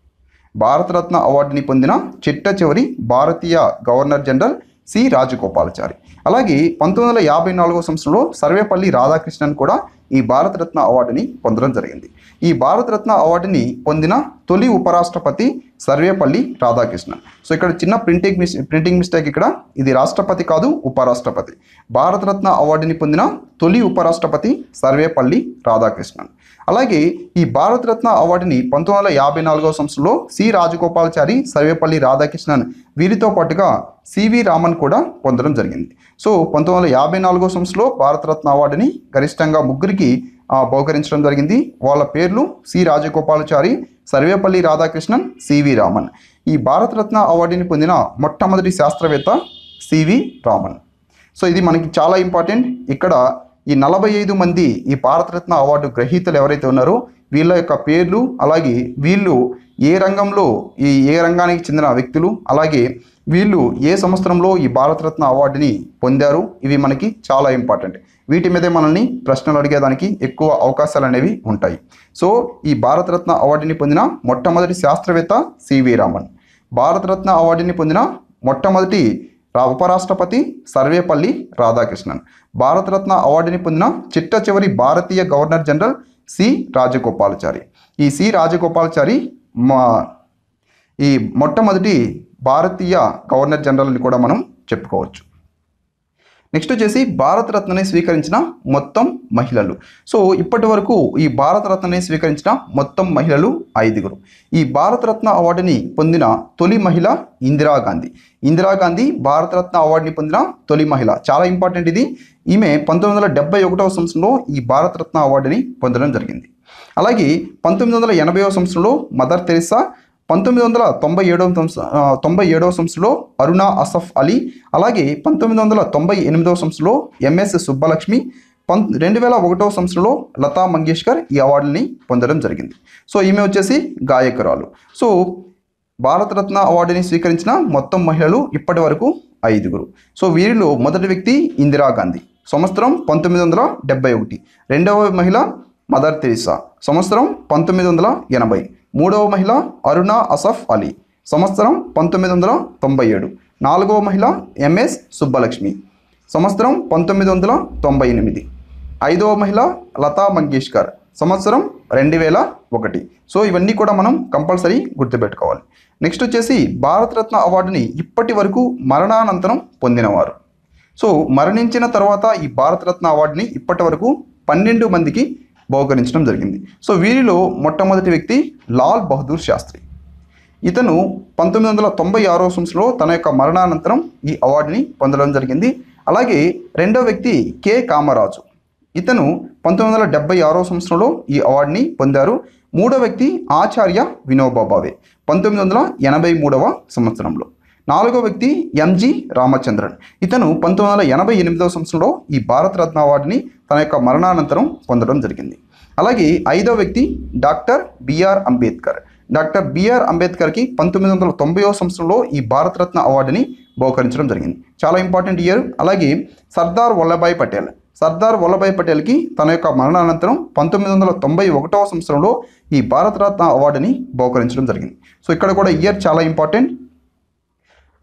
భారతరత్న అవార్డుని పొందిన చిట్ట చివరి భారతీయ గవర్నర్ జనరల్ సి రాజగోపాలాచారి అలాగే పంతొమ్మిది వందల యాభై నాలుగో సంవత్సరంలో సర్వేపల్లి రాధాకృష్ణన్ కూడా ఈ భారతరత్న అవార్డుని పొందడం జరిగింది ఈ భారతరత్న అవార్డుని పొందిన తొలి ఉపరాష్ట్రపతి సర్వేపల్లి రాధాకృష్ణన్ సో ఇక్కడ చిన్న ప్రింటింగ్ మిస్ ప్రింటింగ్ మిస్టేక్ ఇక్కడ ఇది రాష్ట్రపతి కాదు ఉపరాష్ట్రపతి భారతరత్న అవార్డుని పొందిన తొలి ఉపరాష్ట్రపతి సర్వేపల్లి రాధాకృష్ణన్ అలాగే ఈ భారతరత్న అవార్డుని పంతొమ్మిది వందల యాభై నాలుగవ సంవత్సరంలో సి రాజగోపాలాచారి సర్వేపల్లి రాధాకృష్ణన్ వీరితో పాటుగా సివి రామన్ కూడా పొందడం జరిగింది సో పంతొమ్మిది వందల యాభై నాలుగో సంవత్సరంలో భారతరత్న అవార్డుని గరిష్టంగా ముగ్గురికి ఆ, బహుకరించడం జరిగింది వాళ్ళ పేర్లు సి రాజగోపాలాచారి సర్వేపల్లి రాధాకృష్ణన్ సివి రామన్ ఈ భారతరత్న అవార్డుని పొందిన మొట్టమొదటి శాస్త్రవేత్త సివి రామన్ సో ఇది మనకి చాలా ఇంపార్టెంట్ ఇక్కడ ఈ నలభై ఐదు మంది ఈ భారతరత్న అవార్డు గ్రహీతలు ఎవరైతే ఉన్నారో వీళ్ళ యొక్క పేర్లు అలాగే వీళ్ళు ఏ రంగంలో ఈ ఏ రంగానికి చెందిన వ్యక్తులు అలాగే వీళ్ళు ఏ సంవత్సరంలో ఈ భారతరత్న అవార్డుని పొందారు ఇవి మనకి చాలా ఇంపార్టెంట్ వీటి మీదే మనల్ని ప్రశ్నలు అడిగేదానికి ఎక్కువ అవకాశాలు అనేవి ఉంటాయి సో ఈ భారతరత్న అవార్డుని పొందిన మొట్టమొదటి శాస్త్రవేత్త సివి రామన్ భారతరత్న అవార్డుని పొందిన మొట్టమొదటి రా ఉపరాష్ట్రపతి సర్వేపల్లి రాధాకృష్ణన్ భారతరత్న అవార్డుని పొందిన చిట్ట చివరి భారతీయ గవర్నర్ జనరల్ సి రాజగోపాలాచారి ఈ సి రాజగోపాలాచారి మా ఈ మొట్టమొదటి భారతీయ గవర్నర్ జనరల్ అని కూడా మనం చెప్పుకోవచ్చు నెక్స్ట్ వచ్చేసి భారతరత్నని స్వీకరించిన మొత్తం మహిళలు సో ఇప్పటి వరకు ఈ భారతరత్నని స్వీకరించిన మొత్తం మహిళలు ఐదుగురు ఈ భారతరత్న అవార్డుని పొందిన తొలి మహిళ ఇందిరాగాంధీ ఇందిరాగాంధీ భారతరత్న అవార్డుని పొందిన తొలి మహిళ చాలా ఇంపార్టెంట్ ఇది ఈమె పంతొమ్మిది వందల డెబ్బై ఒకటవ సంవత్సరంలో ఈ భారతరత్న అవార్డుని పొందడం జరిగింది అలాగే పంతొమ్మిది వందల ఎనభైవ సంవత్సరంలో మదర్ తెరిసా పంతొమ్మిది వందల తొంభై ఏడవ సంవత్సరం ఆ, తొంభై ఏడవ సంవత్సరంలో అరుణా అసఫ్ అలీ అలాగే పంతొమ్మిది వందల తొంభై ఎనిమిదవ సంవత్సరంలో ఎంఎస్ సుబ్బలక్ష్మి పం రెండు వేల ఒకటవ సంవత్సరంలో లతా మంగేష్కర్ ఈ అవార్డుని పొందడం జరిగింది సో ఈమె వచ్చేసి గాయకురాలు సో భారతరత్న అవార్డుని స్వీకరించిన మొత్తం మహిళలు ఇప్పటి వరకు ఐదుగురు సో వీరిలో మొదటి వ్యక్తి ఇందిరాగాంధీ సంవత్సరం పంతొమ్మిది వందల డెబ్బై ఒకటి రెండవ మహిళ మదర్ తెరిసా సంవత్సరం పంతొమ్మిది వందల ఎనభై మూడవ మహిళ అరుణా అసఫ్ అలీ సంవత్సరం పంతొమ్మిది వందల తొంభై ఏడు నాలుగవ మహిళ ఎంఎస్ సుబ్బలక్ష్మి సంవత్సరం పంతొమ్మిది వందల తొంభై ఎనిమిది ఐదవ మహిళ లతా మంగేష్కర్ సంవత్సరం రెండు వేల ఒకటి సో ఇవన్నీ కూడా మనం కంపల్సరీ గుర్తుపెట్టుకోవాలి నెక్స్ట్ వచ్చేసి భారతరత్న అవార్డుని ఇప్పటి వరకు మరణానంతరం పొందినవారు సో మరణించిన తర్వాత ఈ భారతరత్న అవార్డుని ఇప్పటి వరకు పన్నెండు మందికి బహుకరించడం జరిగింది సో వీరిలో మొట్టమొదటి వ్యక్తి లాల్ బహదూర్ శాస్త్రి ఇతను పంతొమ్మిది వందల తొంభై ఆరో సంవత్సరంలో తన యొక్క మరణానంతరం ఈ అవార్డుని పొందడం జరిగింది అలాగే రెండో వ్యక్తి కె కామరాజు ఇతను పంతొమ్మిది వందల డెబ్బై ఆరో సంవత్సరంలో ఈ అవార్డుని పొందారు మూడో వ్యక్తి ఆచార్య వినోబా భావే పంతొమ్మిది వందల ఎనభై మూడవ సంవత్సరంలో నాలుగో వ్యక్తి ఎంజి రామచంద్రన్ ఇతను పంతొమ్మిది వందల ఎనభై ఎనిమిదవ సంవత్సరంలో ఈ భారతరత్న అవార్డుని తన యొక్క మరణానంతరం పొందడం జరిగింది అలాగే ఐదో వ్యక్తి doctor BR Ambedkar doctor BR అంబేద్కర్కి పంతొమ్మిది వందల తొంభైవ సంవత్సరంలో ఈ భారతరత్న అవార్డుని బహుకరించడం జరిగింది చాలా ఇంపార్టెంట్ ఇయర్ అలాగే సర్దార్ వల్లభాయ్ పటేల్ సర్దార్ వల్లభాయ్ పటేల్కి తన యొక్క మరణానంతరం పంతొమ్మిది వందల తొంభై ఒకటవ సంవత్సరంలో ఈ భారతరత్న అవార్డుని బహుకరించడం జరిగింది సో ఇక్కడ కూడా ఇయర్ చాలా ఇంపార్టెంట్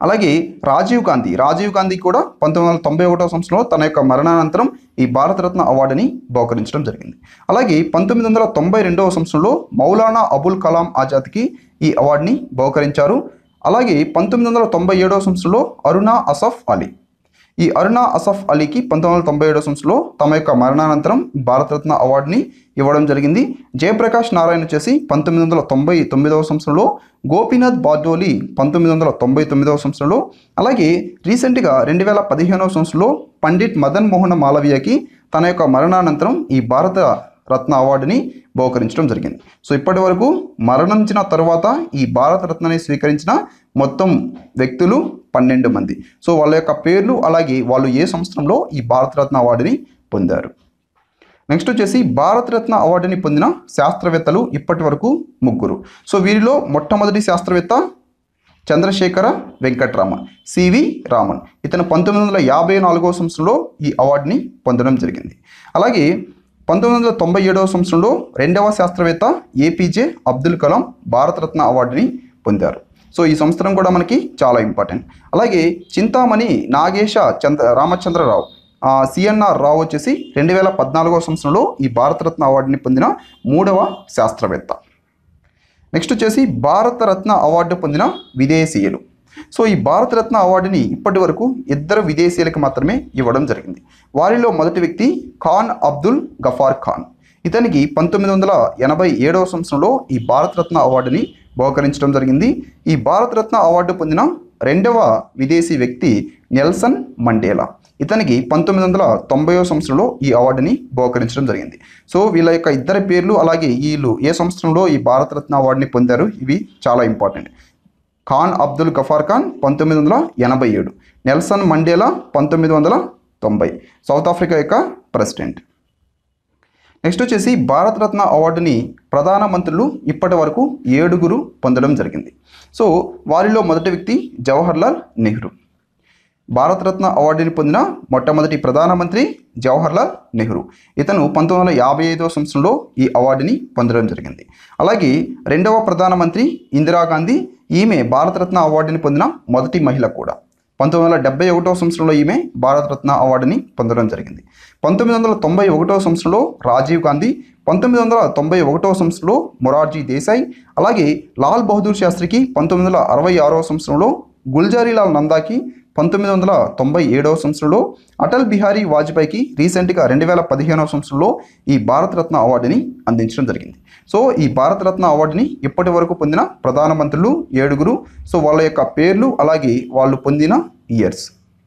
అలాగే రాజీవ్ గాంధీ రాజీవ్ గాంధీ కూడా పంతొమ్మిది వందల తొంభై ఒకటో సంవత్సరంలో తన యొక్క మరణానంతరం ఈ భారతరత్న అవార్డుని బహుకరించడం జరిగింది అలాగే పంతొమ్మిది వందల తొంభై రెండవ సంవత్సరంలో మౌలానా అబుల్ కలాం ఆజాద్కి ఈ అవార్డుని బహుకరించారు అలాగే పంతొమ్మిది వందల తొంభై ఏడవ సంవత్సరంలో అరుణా అసఫ్ అలీ ఈ అరుణా అసఫ్ అలీకి పంతొమ్మిది వందల తొంభై ఏడవ సంవత్సరంలో తమ యొక్క మరణానంతరం భారతరత్న అవార్డుని ఇవ్వడం జరిగింది జయప్రకాష్ నారాయణ వచ్చేసి పంతొమ్మిది వందల తొంభై తొమ్మిదవ సంవత్సరంలో గోపీనాథ్ బార్డోలి పంతొమ్మిది వందల తొంభై తొమ్మిదవ సంవత్సరంలో అలాగే రీసెంట్గా రెండు వేల పదిహేనవ సంవత్సరంలో పండిట్ మదన్ మోహన మాలవీయకి తన యొక్క మరణానంతరం ఈ భారత రత్న అవార్డుని బహుకరించడం జరిగింది సో ఇప్పటి వరకు మరణించిన తర్వాత ఈ భారత రత్నాన్ని స్వీకరించిన మొత్తం వ్యక్తులు పన్నెండు మంది సో వాళ్ళ యొక్క పేర్లు అలాగే వాళ్ళు ఏ సంవత్సరంలో ఈ భారతరత్న అవార్డుని పొందారు నెక్స్ట్ వచ్చేసి భారతరత్న అవార్డుని పొందిన శాస్త్రవేత్తలు ఇప్పటి వరకు ముగ్గురు సో వీరిలో మొట్టమొదటి శాస్త్రవేత్త చంద్రశేఖర వెంకట్రామన్ సివి రామన్ ఇతను పంతొమ్మిది వందల యాభై నాలుగవ సంవత్సరంలో ఈ అవార్డుని పొందడం జరిగింది అలాగే పంతొమ్మిది వందల తొంభై ఏడవ సంవత్సరంలో రెండవ శాస్త్రవేత్త ఏపీజే అబ్దుల్ కలాం భారతరత్న అవార్డుని పొందారు సో ఈ సంవత్సరం కూడా మనకి చాలా ఇంపార్టెంట్ అలాగే చింతామణి నాగేశ చంద్ర రామచంద్రరావు సిఎన్ఆర్ రావు వచ్చేసి రెండు వేల పద్నాలుగవ సంవత్సరంలో ఈ భారతరత్న అవార్డుని పొందిన మూడవ శాస్త్రవేత్త నెక్స్ట్ వచ్చేసి భారతరత్న అవార్డు పొందిన విదేశీయులు సో ఈ భారతరత్న అవార్డుని ఇప్పటి వరకు ఇద్దరు విదేశీయులకు మాత్రమే ఇవ్వడం జరిగింది వారిలో మొదటి వ్యక్తి ఖాన్ అబ్దుల్ గఫార్ ఖాన్ ఇతనికి పంతొమ్మిది వందల ఎనభై ఏడవ సంవత్సరంలో ఈ భారతరత్న అవార్డుని బహుకరించడం జరిగింది ఈ భారతరత్న అవార్డు పొందిన రెండవ విదేశీ వ్యక్తి నెల్సన్ మండేలా ఇతనికి పంతొమ్మిది వందల తొంభైవ సంవత్సరంలో ఈ అవార్డుని బహుకరించడం జరిగింది సో వీళ్ళ యొక్క ఇద్దరి పేర్లు అలాగే వీళ్ళు ఏ సంవత్సరంలో ఈ భారతరత్న అవార్డుని పొందారు ఇవి చాలా ఇంపార్టెంట్ ఖాన్ అబ్దుల్ గఫార్ ఖాన్ పంతొమ్మిది వందల ఎనభై ఏడు నెల్సన్ మండేలా పంతొమ్మిది వందల తొంభై సౌత్ ఆఫ్రికా యొక్క ప్రెసిడెంట్ నెక్స్ట్ వచ్చేసి భారతరత్న అవార్డుని ప్రధానమంత్రులు ఇప్పటి వరకు ఏడుగురు పొందడం జరిగింది సో వారిలో మొదటి వ్యక్తి జవహర్లాల్ నెహ్రూ భారతరత్న అవార్డుని పొందిన మొట్టమొదటి ప్రధానమంత్రి జవహర్లాల్ నెహ్రూ ఇతను పంతొమ్మిది వందల యాభై ఐదవ సంవత్సరంలో ఈ అవార్డుని పొందడం జరిగింది అలాగే రెండవ ప్రధానమంత్రి ఇందిరాగాంధీ ఈమె భారతరత్న అవార్డుని పొందిన మొదటి మహిళ కూడా పంతొమ్మిది వందల డెబ్బై ఒకటవ సంవత్సరంలో ఈమె భారతరత్న అవార్డుని పొందడం జరిగింది పంతొమ్మిది వందల తొంభై ఒకటవ సంవత్సరంలో రాజీవ్ గాంధీ పంతొమ్మిది వందల తొంభై ఒకటవ సంవత్సరంలో మొరార్జీ దేశాయ్ అలాగే లాల్ బహదూర్ శాస్త్రికి పంతొమ్మిది వందల అరవై ఆరవ సంవత్సరంలో గుల్జారీలాల్ నందాకి పంతొమ్మిది వందల తొంభై ఏడవ సంవత్సరంలో అటల్ బిహారీ వాజ్పేయికి రీసెంట్గా రెండు వేల పదిహేనవ సంవత్సరంలో ఈ భారతరత్న అవార్డుని అందించడం జరిగింది సో ఈ భారతరత్న అవార్డుని ఇప్పటి వరకు పొందిన ప్రధానమంత్రులు ఏడుగురు సో వాళ్ళ యొక్క పేర్లు అలాగే వాళ్ళు పొందిన ఇయర్స్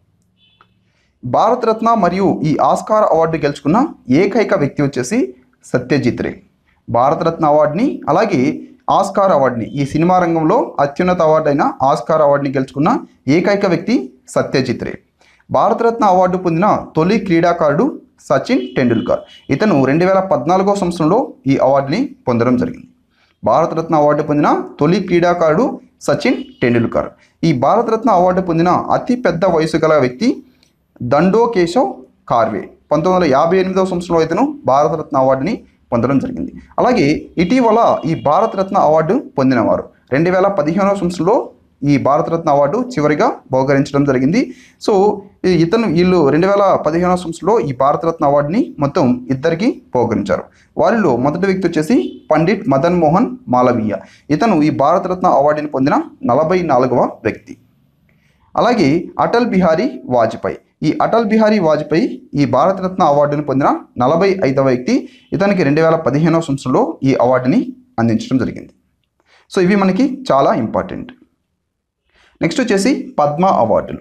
భారతరత్న మరియు ఈ ఆస్కార్ అవార్డు గెలుచుకున్న ఏకైక వ్యక్తి వచ్చేసి సత్యజిత్ రే భారతరత్న అవార్డుని అలాగే ఆస్కార్ అవార్డుని ఈ సినిమా రంగంలో అత్యున్నత అవార్డు అయిన ఆస్కార్ అవార్డుని గెలుచుకున్న ఏకైక వ్యక్తి సత్యజిత్ రే భారతరత్న అవార్డు పొందిన తొలి క్రీడాకారుడు సచిన్ టెండూల్కర్ ఇతను రెండు వేల పద్నాలుగో సంవత్సరంలో ఈ అవార్డుని పొందడం జరిగింది భారతరత్న అవార్డు పొందిన తొలి క్రీడాకారుడు సచిన్ టెండూల్కర్ ఈ భారతరత్న అవార్డు పొందిన అతి పెద్ద వయసు గల వ్యక్తి దండో కేశవ్ కార్వే పంతొమ్మిది వందల యాభై ఎనిమిదవ సంవత్సరంలో ఇతను భారతరత్న అవార్డుని పొందడం జరిగింది అలాగే ఇటీవల ఈ భారతరత్న అవార్డు పొందినవారు రెండు వేల పదిహేనవ సంవత్సరంలో ఈ భారతరత్న అవార్డు చివరిగా బహుకరించడం జరిగింది సో ఈ- ఇతను వీళ్ళు రెండు వేల పదిహేనవ సంవత్సరంలో ఈ భారతరత్న అవార్డుని మొత్తం ఇద్దరికి బహుకరించారు వారిలో మొదటి వ్యక్తి వచ్చేసి పండిట్ మదన్ మోహన్ మాలవీయ ఇతను ఈ భారతరత్న అవార్డుని పొందిన నలభై నాలుగవ వ్యక్తి అలాగే అటల్ బిహారీ వాజ్పేయి ఈ అటల్ బిహారీ వాజ్పేయి ఈ భారతరత్న అవార్డుని పొందిన నలభై ఐదవ వ్యక్తి ఇతనికి రెండు వేల పదిహేనవ సంవత్సరంలో ఈ అవార్డుని అందించడం జరిగింది సో ఇవి మనకి చాలా ఇంపార్టెంట్ నెక్స్ట్ వచ్చేసి పద్మ అవార్డులు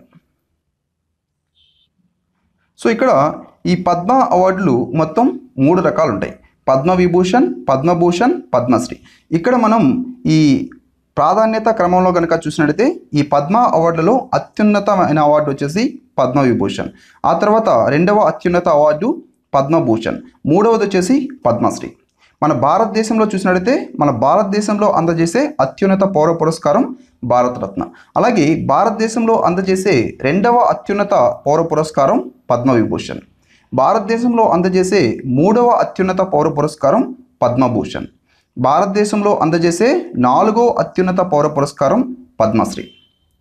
సో ఇక్కడ ఈ పద్మ అవార్డులు మొత్తం మూడు రకాలు ఉంటాయి పద్మ విభూషణ్ పద్మభూషణ్ పద్మశ్రీ ఇక్కడ మనం ఈ ప్రాధాన్యత క్రమంలో కనుక చూసినట్లయితే ఈ పద్మ అవార్డులలో అత్యున్నతమైన అవార్డు వచ్చేసి పద్మ విభూషణ్ ఆ తర్వాత రెండవ అత్యున్నత అవార్డు పద్మభూషణ్ మూడవది వచ్చేసి పద్మశ్రీ మన భారతదేశంలో చూసినట్లయితే మన భారతదేశంలో అందజేసే అత్యున్నత పౌర పురస్కారం భారతరత్న అలాగే భారతదేశంలో అందజేసే రెండవ అత్యున్నత పౌర పురస్కారం పద్మవిభూషణ్ భారతదేశంలో అందజేసే మూడవ అత్యున్నత పౌర పురస్కారం పద్మభూషణ్ భారతదేశంలో అందజేసే నాలుగో అత్యున్నత పౌర పురస్కారం పద్మశ్రీ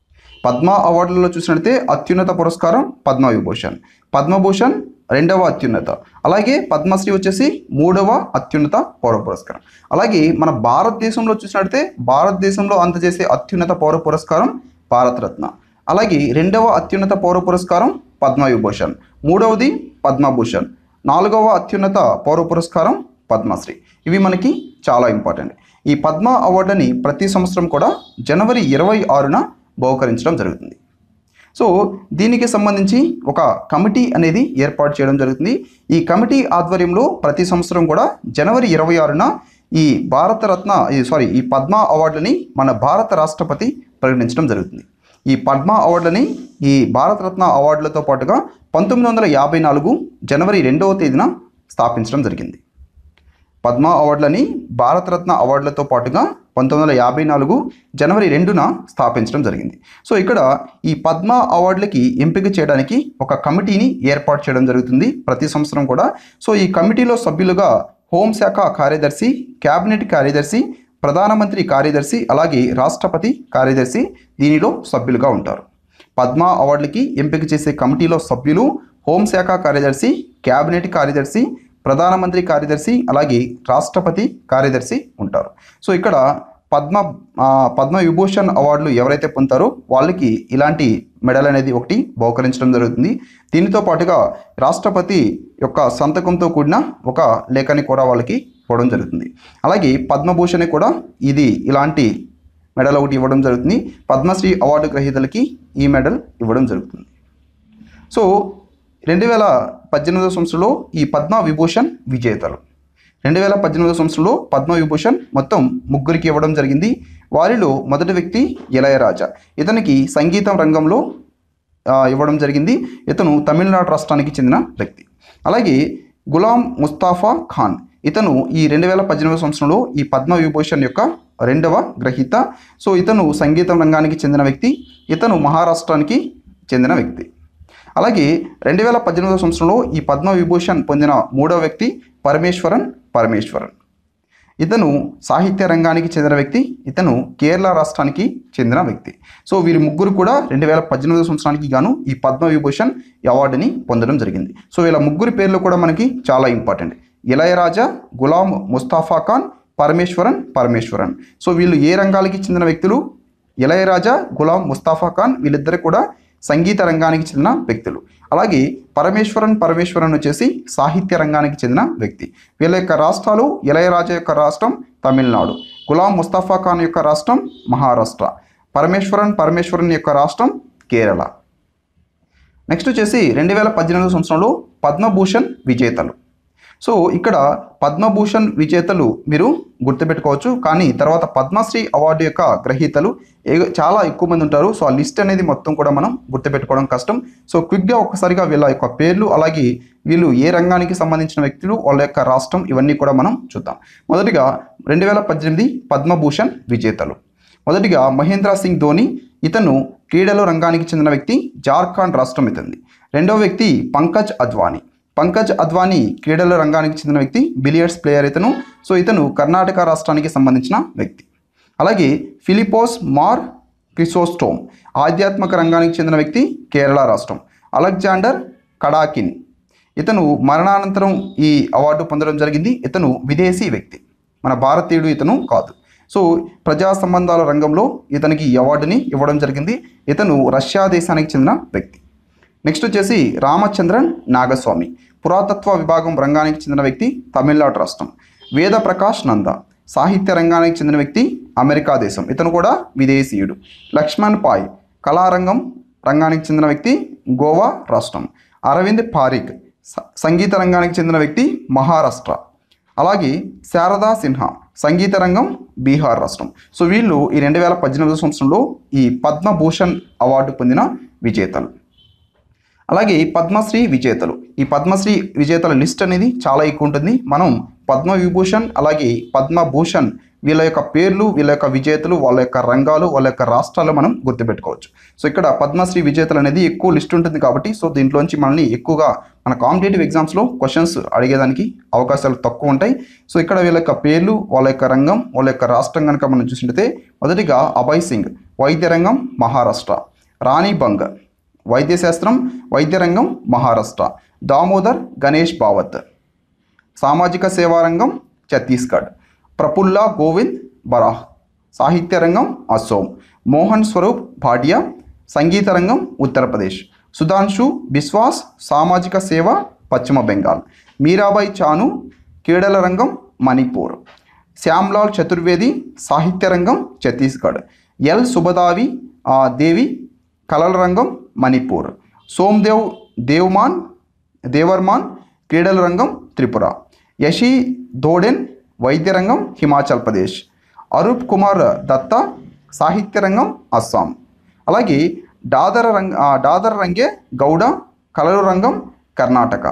పద్మ అవార్డులలో చూసినట్లయితే అత్యున్నత పురస్కారం పద్మవిభూషణ్ పద్మభూషణ్ రెండవ అత్యున్నత అలాగే పద్మశ్రీ వచ్చేసి మూడవ అత్యున్నత పౌర పురస్కారం అలాగే మన భారతదేశంలో చూసినట్లయితే భారతదేశంలో అందజేసే అత్యున్నత పౌర పురస్కారం భారతరత్న అలాగే రెండవ అత్యున్నత పౌర పురస్కారం పద్మవిభూషణ్ మూడవది పద్మభూషణ్ నాలుగవ అత్యున్నత పౌర పురస్కారం పద్మశ్రీ ఇవి మనకి చాలా ఇంపార్టెంట్ ఈ పద్మ అవార్డుని ప్రతి సంవత్సరం కూడా జనవరి ఇరవై ఆరున బహుకరించడం జరుగుతుంది సో దీనికి సంబంధించి ఒక కమిటీ అనేది ఏర్పాటు చేయడం జరుగుతుంది ఈ కమిటీ ఆధ్వర్యంలో ప్రతి సంవత్సరం కూడా జనవరి ఇరవై ఆరున ఈ భారతరత్న ఈ సారీ ఈ పద్మ అవార్డుని మన భారత రాష్ట్రపతి ప్రకటించడం జరుగుతుంది ఈ పద్మ అవార్డులని ఈ భారతరత్న అవార్డులతో పాటుగా పంతొమ్మిది వందల యాభై నాలుగు జనవరి రెండవ తేదీన స్థాపించడం జరిగింది పద్మ అవార్డులని భారతరత్న అవార్డులతో పాటుగా పంతొమ్మిది వందల యాభై నాలుగు జనవరి రెండున స్థాపించడం జరిగింది సో ఇక్కడ ఈ పద్మ అవార్డులకి ఎంపిక చేయడానికి ఒక కమిటీని ఏర్పాటు చేయడం జరుగుతుంది ప్రతి సంవత్సరం కూడా సో ఈ కమిటీలో సభ్యులుగా హోంశాఖ కార్యదర్శి క్యాబినెట్ కార్యదర్శి ప్రధానమంత్రి కార్యదర్శి అలాగే రాష్ట్రపతి కార్యదర్శి దీనిలో సభ్యులుగా ఉంటారు పద్మ అవార్డులకి ఎంపిక చేసే కమిటీలో సభ్యులు హోంశాఖ కార్యదర్శి క్యాబినెట్ కార్యదర్శి ప్రధానమంత్రి కార్యదర్శి అలాగే రాష్ట్రపతి కార్యదర్శి ఉంటారు సో ఇక్కడ పద్మ ఆ, పద్మ విభూషణ్ అవార్డులు ఎవరైతే పొందుతారో వాళ్ళకి ఇలాంటి మెడల్ అనేది ఒకటి బహుకరించడం జరుగుతుంది దీనితో పాటుగా రాష్ట్రపతి యొక్క సంతకంతో కూడిన ఒక లేఖని కూడా వాళ్ళకి ఇవ్వడం జరుగుతుంది అలాగే పద్మభూషణ్ కూడా ఇది ఇలాంటి మెడల్ ఒకటి ఇవ్వడం జరుగుతుంది పద్మశ్రీ అవార్డు గ్రహీతలకి ఈ మెడల్ ఇవ్వడం జరుగుతుంది సో రెండు వేల పద్దెనిమిదవ సంవత్సరంలో ఈ పద్మ విభూషణ్ విజేతలు రెండు వేల పద్దెనిమిదవ సంవత్సరంలో పద్మ విభూషణ్ మొత్తం ముగ్గురికి ఇవ్వడం జరిగింది వారిలో మొదటి వ్యక్తి ఇళయరాజా ఇతనికి సంగీతం రంగంలో ఆ, ఇవ్వడం జరిగింది ఇతను తమిళనాడు రాష్ట్రానికి చెందిన వ్యక్తి అలాగే గులాం ముస్తాఫా ఖాన్ ఇతను ఈ రెండు వేల పద్దెనిమిది సంవత్సరంలో ఈ పద్మ విభూషణ్ యొక్క రెండవ గ్రహీత సో ఇతను సంగీతం రంగానికి చెందిన వ్యక్తి ఇతను మహారాష్ట్రానికి చెందిన వ్యక్తి అలాగే రెండు వేల పద్దెనిమిదవ సంవత్సరంలో ఈ పద్మ విభూషణ్ పొందిన మూడవ వ్యక్తి పరమేశ్వరన్ పరమేశ్వరన్ ఇతను సాహిత్య రంగానికి చెందిన వ్యక్తి ఇతను కేరళ రాష్ట్రానికి చెందిన వ్యక్తి సో వీరి ముగ్గురు కూడా రెండు వేల పద్దెనిమిదవ సంవత్సరానికి గాను ఈ పద్మ విభూషణ్ ఈ అవార్డుని పొందడం జరిగింది సో వీళ్ళ ముగ్గురి పేర్లు కూడా మనకి చాలా ఇంపార్టెంట్ ఇళయరాజా గులాం ముస్తాఫా ఖాన్ పరమేశ్వరన్ పరమేశ్వరన్ సో వీళ్ళు ఏ రంగాలకి చెందిన వ్యక్తులు ఇళయరాజా గులాం ముస్తాఫా ఖాన్ వీళ్ళిద్దరు కూడా సంగీత రంగానికి చెందిన వ్యక్తులు అలాగే పరమేశ్వరన్ పరమేశ్వరన్ వచ్చేసి సాహిత్య రంగానికి చెందిన వ్యక్తి వీళ్ళ యొక్క రాష్ట్రాలు ఇళయరాజా యొక్క రాష్ట్రం తమిళనాడు గులాం ముస్తాఫా ఖాన్ యొక్క రాష్ట్రం మహారాష్ట్ర పరమేశ్వరన్ పరమేశ్వరన్ యొక్క రాష్ట్రం కేరళ నెక్స్ట్ వచ్చేసి రెండు వేల పద్దెనిమిది సంవత్సరంలో పద్మభూషణ్ విజేతలు సో ఇక్కడ పద్మభూషణ్ విజేతలు మీరు గుర్తుపెట్టుకోవచ్చు కానీ తర్వాత పద్మశ్రీ అవార్డు యొక్క గ్రహీతలు ఏ- చాలా ఎక్కువ మంది ఉంటారు సో ఆ లిస్ట్ అనేది మొత్తం కూడా మనం గుర్తుపెట్టుకోవడం కష్టం సో క్విక్గా ఒక్కసారిగా వీళ్ళ యొక్క పేర్లు అలాగే వీళ్ళు ఏ రంగానికి సంబంధించిన వ్యక్తులు వాళ్ళ యొక్క రాష్ట్రం ఇవన్నీ కూడా మనం చూద్దాం మొదటిగా రెండు వేల పద్దెనిమిది పద్మభూషణ్ విజేతలు మొదటిగా మహేంద్ర సింగ్ ధోని ఇతను క్రీడల రంగానికి చెందిన వ్యక్తి జార్ఖండ్ రాష్ట్రం ఇతంది రెండవ వ్యక్తి పంకజ్ అద్వానీ పంకజ్ అద్వానీ క్రీడల రంగానికి చెందిన వ్యక్తి బిలియర్డ్స్ ప్లేయర్ ఇతను సో ఇతను కర్ణాటక రాష్ట్రానికి సంబంధించిన వ్యక్తి అలాగే ఫిలిపోస్ మార్ క్రిసోస్టోమ్ ఆధ్యాత్మిక రంగానికి చెందిన వ్యక్తి కేరళ రాష్ట్రం అలెగ్జాండర్ కడాకిన్ ఇతను మరణానంతరం ఈ అవార్డు పొందడం జరిగింది ఇతను విదేశీ వ్యక్తి మన భారతీయుడు ఇతను కాదు సో ప్రజా సంబంధాల రంగంలో ఇతనికి ఈ అవార్డుని ఇవ్వడం జరిగింది ఇతను రష్యా దేశానికి చెందిన వ్యక్తి నెక్స్ట్ వచ్చేసి రామచంద్రన్ నాగస్వామి పురాతత్వ విభాగం రంగానికి చెందిన వ్యక్తి తమిళనాడు రాష్ట్రం వేద ప్రకాష్ నంద సాహిత్య రంగానికి చెందిన వ్యక్తి అమెరికా దేశం ఇతను కూడా విదేశీయుడు లక్ష్మణ్ పాయ్ కళారంగం రంగానికి చెందిన వ్యక్తి గోవా రాష్ట్రం అరవింద్ పారిక్ స- సంగీత రంగానికి చెందిన వ్యక్తి మహారాష్ట్ర అలాగే శారదా సిన్హా సంగీత రంగం బీహార్ రాష్ట్రం సో వీళ్ళు ఈ రెండు వేల పద్దెనిమిది సంవత్సరంలో ఈ పద్మభూషణ్ అవార్డు పొందిన విజేతలు అలాగే పద్మశ్రీ విజేతలు ఈ పద్మశ్రీ విజేతల లిస్ట్ అనేది చాలా ఎక్కువ ఉంటుంది మనం పద్మ విభూషణ్ అలాగే పద్మభూషణ్ వీళ్ళ యొక్క పేర్లు వీళ్ళ యొక్క విజేతలు వాళ్ళ యొక్క రంగాలు వాళ్ళ యొక్క రాష్ట్రాలు మనం గుర్తుపెట్టుకోవచ్చు సో ఇక్కడ పద్మశ్రీ విజేతలు అనేది ఎక్కువ లిస్ట్ ఉంటుంది కాబట్టి సో దీంట్లోంచి మనల్ని ఎక్కువగా మన కాంపిటేటివ్ ఎగ్జామ్స్లో క్వశ్చన్స్ అడిగేదానికి అవకాశాలు తక్కువ ఉంటాయి సో ఇక్కడ వీళ్ళ యొక్క పేర్లు వాళ్ళ యొక్క రంగం వాళ్ళ యొక్క రాష్ట్రం కనుక మనం చూసినట్లయితే మొదటిగా అభయ్ సింగ్ వైద్య రంగం మహారాష్ట్ర రాణిబంగ్ వైద్యశాస్త్రం వైద్యరంగం మహారాష్ట్ర దామోదర్ గణేష్ బావత్ సామాజిక సేవా రంగం ఛత్తీస్గఢ్ ప్రఫుల్లా గోవింద్ బరాహ్ సాహిత్య రంగం అసోం మోహన్ స్వరూప్ భాటియా సంగీత రంగం ఉత్తరప్రదేశ్ సుధాంశు బిశ్వాస్ సామాజిక సేవ పశ్చిమ బెంగాల్ మీరాబాయి చాను క్రీడల రంగం మణిపూర్ శ్యామ్లాల్ చతుర్వేది సాహిత్య రంగం ఛత్తీస్గఢ్ ఎల్ సుబదావి ఆ, దేవి కళల రంగం మణిపూర్ సోమ్దేవ్ దేవ్మాన్ దేవర్మాన్ క్రీడల రంగం త్రిపుర యషి ధోడెన్ వైద్య రంగం హిమాచల్ ప్రదేశ్ అరూప్ కుమార్ దత్తా సాహిత్య రంగం అస్సాం అలాగే దాదర రంగ ఆ, దాదర రంగే గౌడ కళల రంగం కర్ణాటక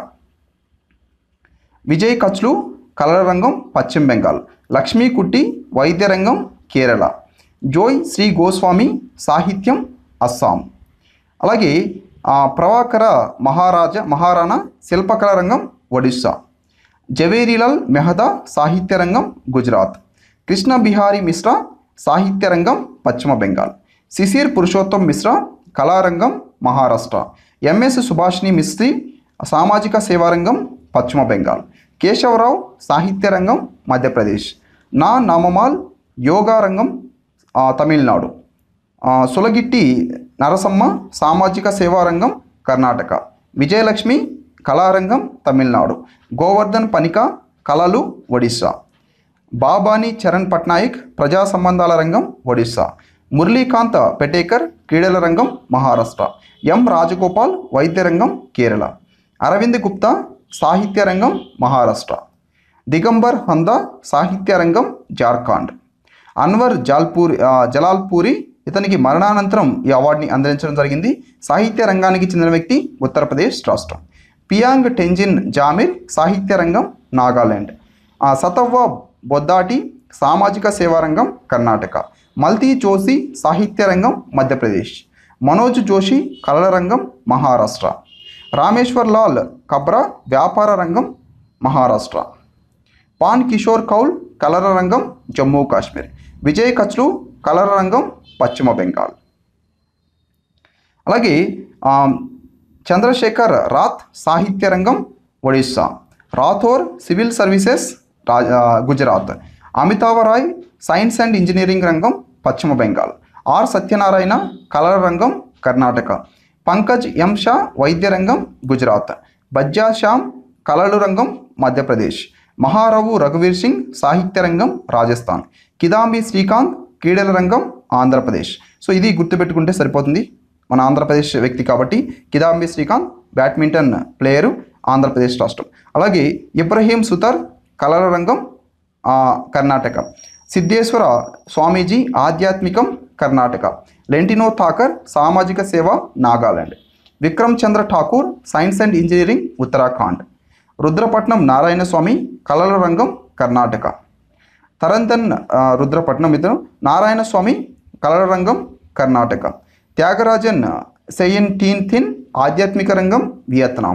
విజయ్ కచ్లు కళల రంగం పశ్చిమ బెంగాల్ లక్ష్మీ కుట్టి వైద్య రంగం కేరళ జోయ్ శ్రీ గోస్వామి సాహిత్యం అస్సాం అలాగే ఆ, ప్రభాకర మహారాజ మహారాణా శిల్పకళ రంగం ఒడిస్సా జవేరీలాల్ మెహతా సాహిత్య రంగం గుజరాత్ కృష్ణ బిహారీ మిశ్రా సాహిత్య రంగం పశ్చిమ బెంగాల్ శిశిర్ పురుషోత్తం మిశ్రా కళారంగం మహారాష్ట్ర ఎంఎస్ సుభాష్ని మిస్త్రి సామాజిక సేవారంగం పశ్చిమ బెంగాల్ కేశవరావు సాహిత్య రంగం మధ్యప్రదేశ్ నా నామమాల్ యోగా రంగం ఆ, తమిళనాడు ఆ, సులగిట్టి నరసమ్మ సామాజిక సేవా రంగం కర్ణాటక విజయలక్ష్మి కళారంగం తమిళనాడు గోవర్ధన్ పనిక కళలు ఒడిస్సా బాబాని చరణ్ పట్నాయక్ ప్రజా సంబంధాల రంగం ఒడిస్సా మురళీకాంత్ పెటేకర్ క్రీడల రంగం మహారాష్ట్ర ఎం రాజగోపాల్ వైద్య రంగం కేరళ అరవింద్ గుప్తా సాహిత్య రంగం మహారాష్ట్ర దిగంబర్ హందా సాహిత్య రంగం జార్ఖండ్ అన్వర్ జాల్పూరి ఆ, జలాల్పూరి ఇతనికి మరణానంతరం ఈ అవార్డుని అందించడం జరిగింది సాహిత్య రంగానికి చెందిన వ్యక్తి ఉత్తరప్రదేశ్ రాష్ట్రం పియాంగ్ టెంజిన్ జామిర్ సాహిత్య రంగం నాగాలాండ్ ఆ, సతవ్వ బొద్దాటి సామాజిక సేవా రంగం కర్ణాటక మల్తీ జోషి సాహిత్య రంగం మధ్యప్రదేశ్ మనోజ్ జోషి కళల రంగం మహారాష్ట్ర రామేశ్వర్ లాల్ కబ్రా వ్యాపార రంగం మహారాష్ట్ర పాన్ కిషోర్ కౌల్ కలర రంగం జమ్మూ కాశ్మీర్ విజయ్ కచ్లు కలర రంగం పశ్చిమ బెంగాల్ అలాగే ఆ, చంద్రశేఖర్ రాత్ సాహిత్య రంగం ఒడిస్సా రాథోర్ సివిల్ సర్వీసెస్ రా ఆ, Gujarat Amitava Roy science and engineering రంగం పశ్చిమ బెంగాల్ ఆర్ సత్యనారాయణ కళల రంగం కర్ణాటక పంకజ్ ఎం షా వైద్య రంగం గుజరాత్ బజ్జా శ్యామ్ కళలు రంగం మధ్యప్రదేశ్ మహారావు రఘువీర్ సింగ్ సాహిత్య రంగం రాజస్థాన్ కిదాంబి శ్రీకాంత్ క్రీడల రంగం ఆంధ్రప్రదేశ్ సో ఇది గుర్తుపెట్టుకుంటే సరిపోతుంది మన ఆంధ్రప్రదేశ్ వ్యక్తి కాబట్టి కిదాంబి శ్రీకాంత్ బ్యాడ్మింటన్ ప్లేయరు ఆంధ్రప్రదేశ్ రాష్ట్రం అలాగే ఇబ్రహీం సుతార్ కళల రంగం ఆ, కర్ణాటక సిద్ధేశ్వర స్వామీజీ ఆధ్యాత్మికం కర్ణాటక లెంటినో థాకర్ సామాజిక సేవ Nagaland Vikram Chandra Thakur science and engineering Uttarakhand Rudrapatnam Narayana Swamy కళల రంగం కర్ణాటక తరంతన్ ఆ, రుద్రపట్నం ఇతను నారాయణ స్వామి కళల రంగం కర్ణాటక త్యాగరాజన్ సెయిన్ టీన్ థిన్ ఆధ్యాత్మిక రంగం వియత్నాం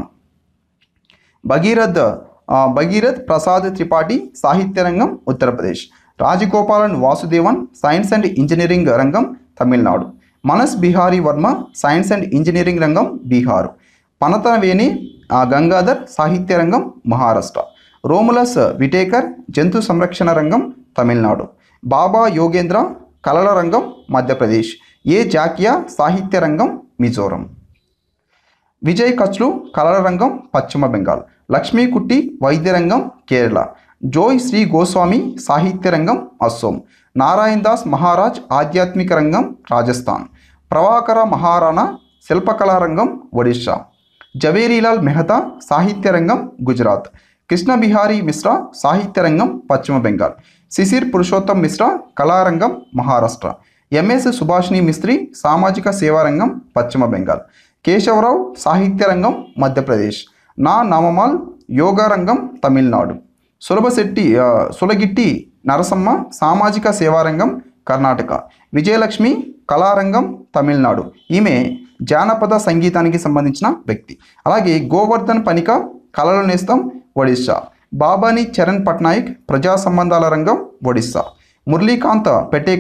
భగీరథ్ ఆ, భగీరథ్ ప్రసాద్ త్రిపాఠి సాహిత్య రంగం Uttar Pradesh Rajagopalan Vasudevan science and engineering రంగం Tamil Nadu Manas Bihari Verma science and engineering రంగం బీహార్ పనతవేణి ఆ, గంగాధర్ సాహిత్య రంగం మహారాష్ట్ర రోములస్ విటేకర్ జంతు సంరక్షణ రంగం తమిళనాడు బాబా యోగేంద్ర కళల రంగం మధ్యప్రదేశ్ ఏ జాకియా సాహిత్య రంగం మిజోరం విజయ్ కచ్లు కళల రంగం పశ్చిమ బెంగాల్ లక్ష్మీ కుట్టి వైద్య రంగం కేరళ జోయ్ శ్రీ గోస్వామి సాహిత్య రంగం అస్సోం నారాయణ్ దాస్ మహారాజ్ ఆధ్యాత్మిక రంగం రాజస్థాన్ ప్రభాకర మహారాణా శిల్పకళా రంగం ఒడిశా జవేరీలాల్ మెహతా సాహిత్య రంగం గుజరాత్ కృష్ణ బిహారీ మిశ్రా సాహిత్య రంగం పశ్చిమ బెంగాల్ శిశిర్ పురుషోత్తం మిశ్రా కళారంగం మహారాష్ట్ర ఎంఎస్ సుభాషిణి మిస్త్రి సామాజిక సేవా రంగం పశ్చిమ బెంగాల్ కేశవరావు సాహిత్య రంగం మధ్యప్రదేశ్ నా నామమాల్ యోగా రంగం తమిళనాడు సులభశెట్టి ఆ, సులగిట్టి నరసమ్మ సామాజిక సేవారంగం కర్ణాటక విజయలక్ష్మి కళారంగం తమిళనాడు ఈమె జానపద సంగీతానికి సంబంధించిన వ్యక్తి అలాగే గోవర్ధన్ పనిక కళలు నేస్తం ఒడిశా బాబాని చరణ్ పట్నాయక్ ప్రజా సంబంధాల రంగం ఒడిశా మురళీకాంత్ పెటేకర్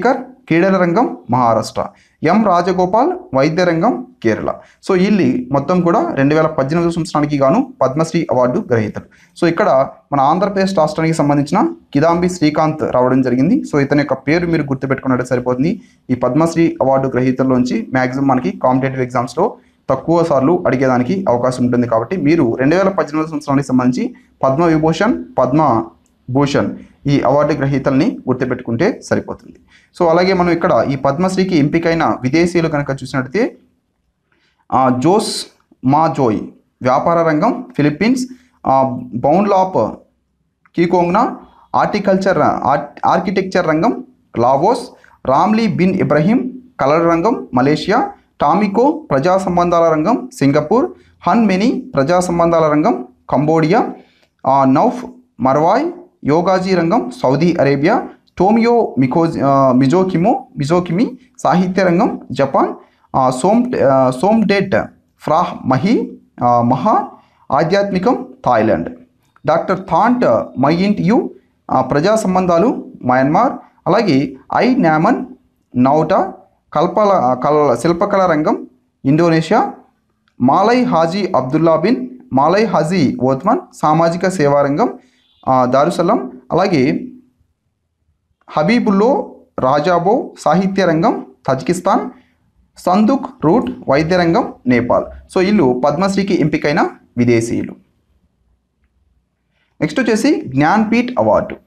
క్రీడల రంగం మహారాష్ట్ర ఎం రాజగోపాల్ వైద్య రంగం కేరళ సో వీళ్ళు మొత్తం కూడా రెండు వేల పద్దెనిమిది సంవత్సరానికి గాను పద్మశ్రీ అవార్డు గ్రహీతలు సో ఇక్కడ మన ఆంధ్రప్రదేశ్ రాష్ట్రానికి సంబంధించిన కిదాంబి శ్రీకాంత్ రావడం జరిగింది సో ఇతని యొక్క పేరు మీరు గుర్తుపెట్టుకున్నట్టు సరిపోతుంది ఈ పద్మశ్రీ అవార్డు గ్రహీతల్లోంచి మ్యాక్సిమం మనకి కాంపిటేటివ్ ఎగ్జామ్స్లో తక్కువ సార్లు అడిగేదానికి అవకాశం ఉంటుంది కాబట్టి మీరు రెండు వేల పద్దెనిమిది సంవత్సరానికి సంబంధించి పద్మ విభూషణ్ పద్మ భూషణ్ ఈ అవార్డు గ్రహీతల్ని గుర్తుపెట్టుకుంటే సరిపోతుంది సో అలాగే మనం ఇక్కడ ఈ పద్మశ్రీకి ఎంపికైన విదేశీయులు కనుక చూసినట్లయితే ఆ, జోస్ మా జోయ్ వ్యాపార రంగం ఫిలిప్పీన్స్ ఆ, బౌండ్లాప్ కీకోంగ్నా హార్టికల్చర్ ఆర్- ఆర్కిటెక్చర్ రంగం లావోస్ రామ్లీ బిన్ ఇబ్రహీం కలర్ రంగం మలేషియా టామికో ప్రజా సంబంధాల రంగం సింగపూర్ హన్ మెనీ ప్రజా సంబంధాల రంగం కంబోడియా ఆ, నౌఫ్ మర్వాయ్ యోగాజీ రంగం సౌదీ అరేబియా టోమియో మికోజ్ ఆ, మిజోకిమో మిజోకిమి సాహిత్య రంగం జపాన్ ఆ, సోమ్ ఆ, సోమ్డెట్ ఫ్రాహ్ మహి ఆ, మహా ఆధ్యాత్మికం Thailand doctor Thant Myint U ఆ, ప్రజా సంబంధాలు మయన్మార్ అలాగే ఐ నామన్ నౌటా కల్పల కల్ శిల్పకళ రంగం Indonesia Malai Haji Abdullah bin Malai Haji Othman సామాజిక సేవా రంగం ఆ, దారుసలం అలాగే హబీబుల్లో రాజాబో సాహిత్య రంగం తజికిస్తాన్ సందుక్ రూట్ వైద్య రంగం నేపాల్ సో వీళ్ళు పద్మశ్రీకి ఎంపికైన విదేశీయులు నెక్స్ట్ వచ్చేసి జ్ఞాన్పీఠ్ అవార్డు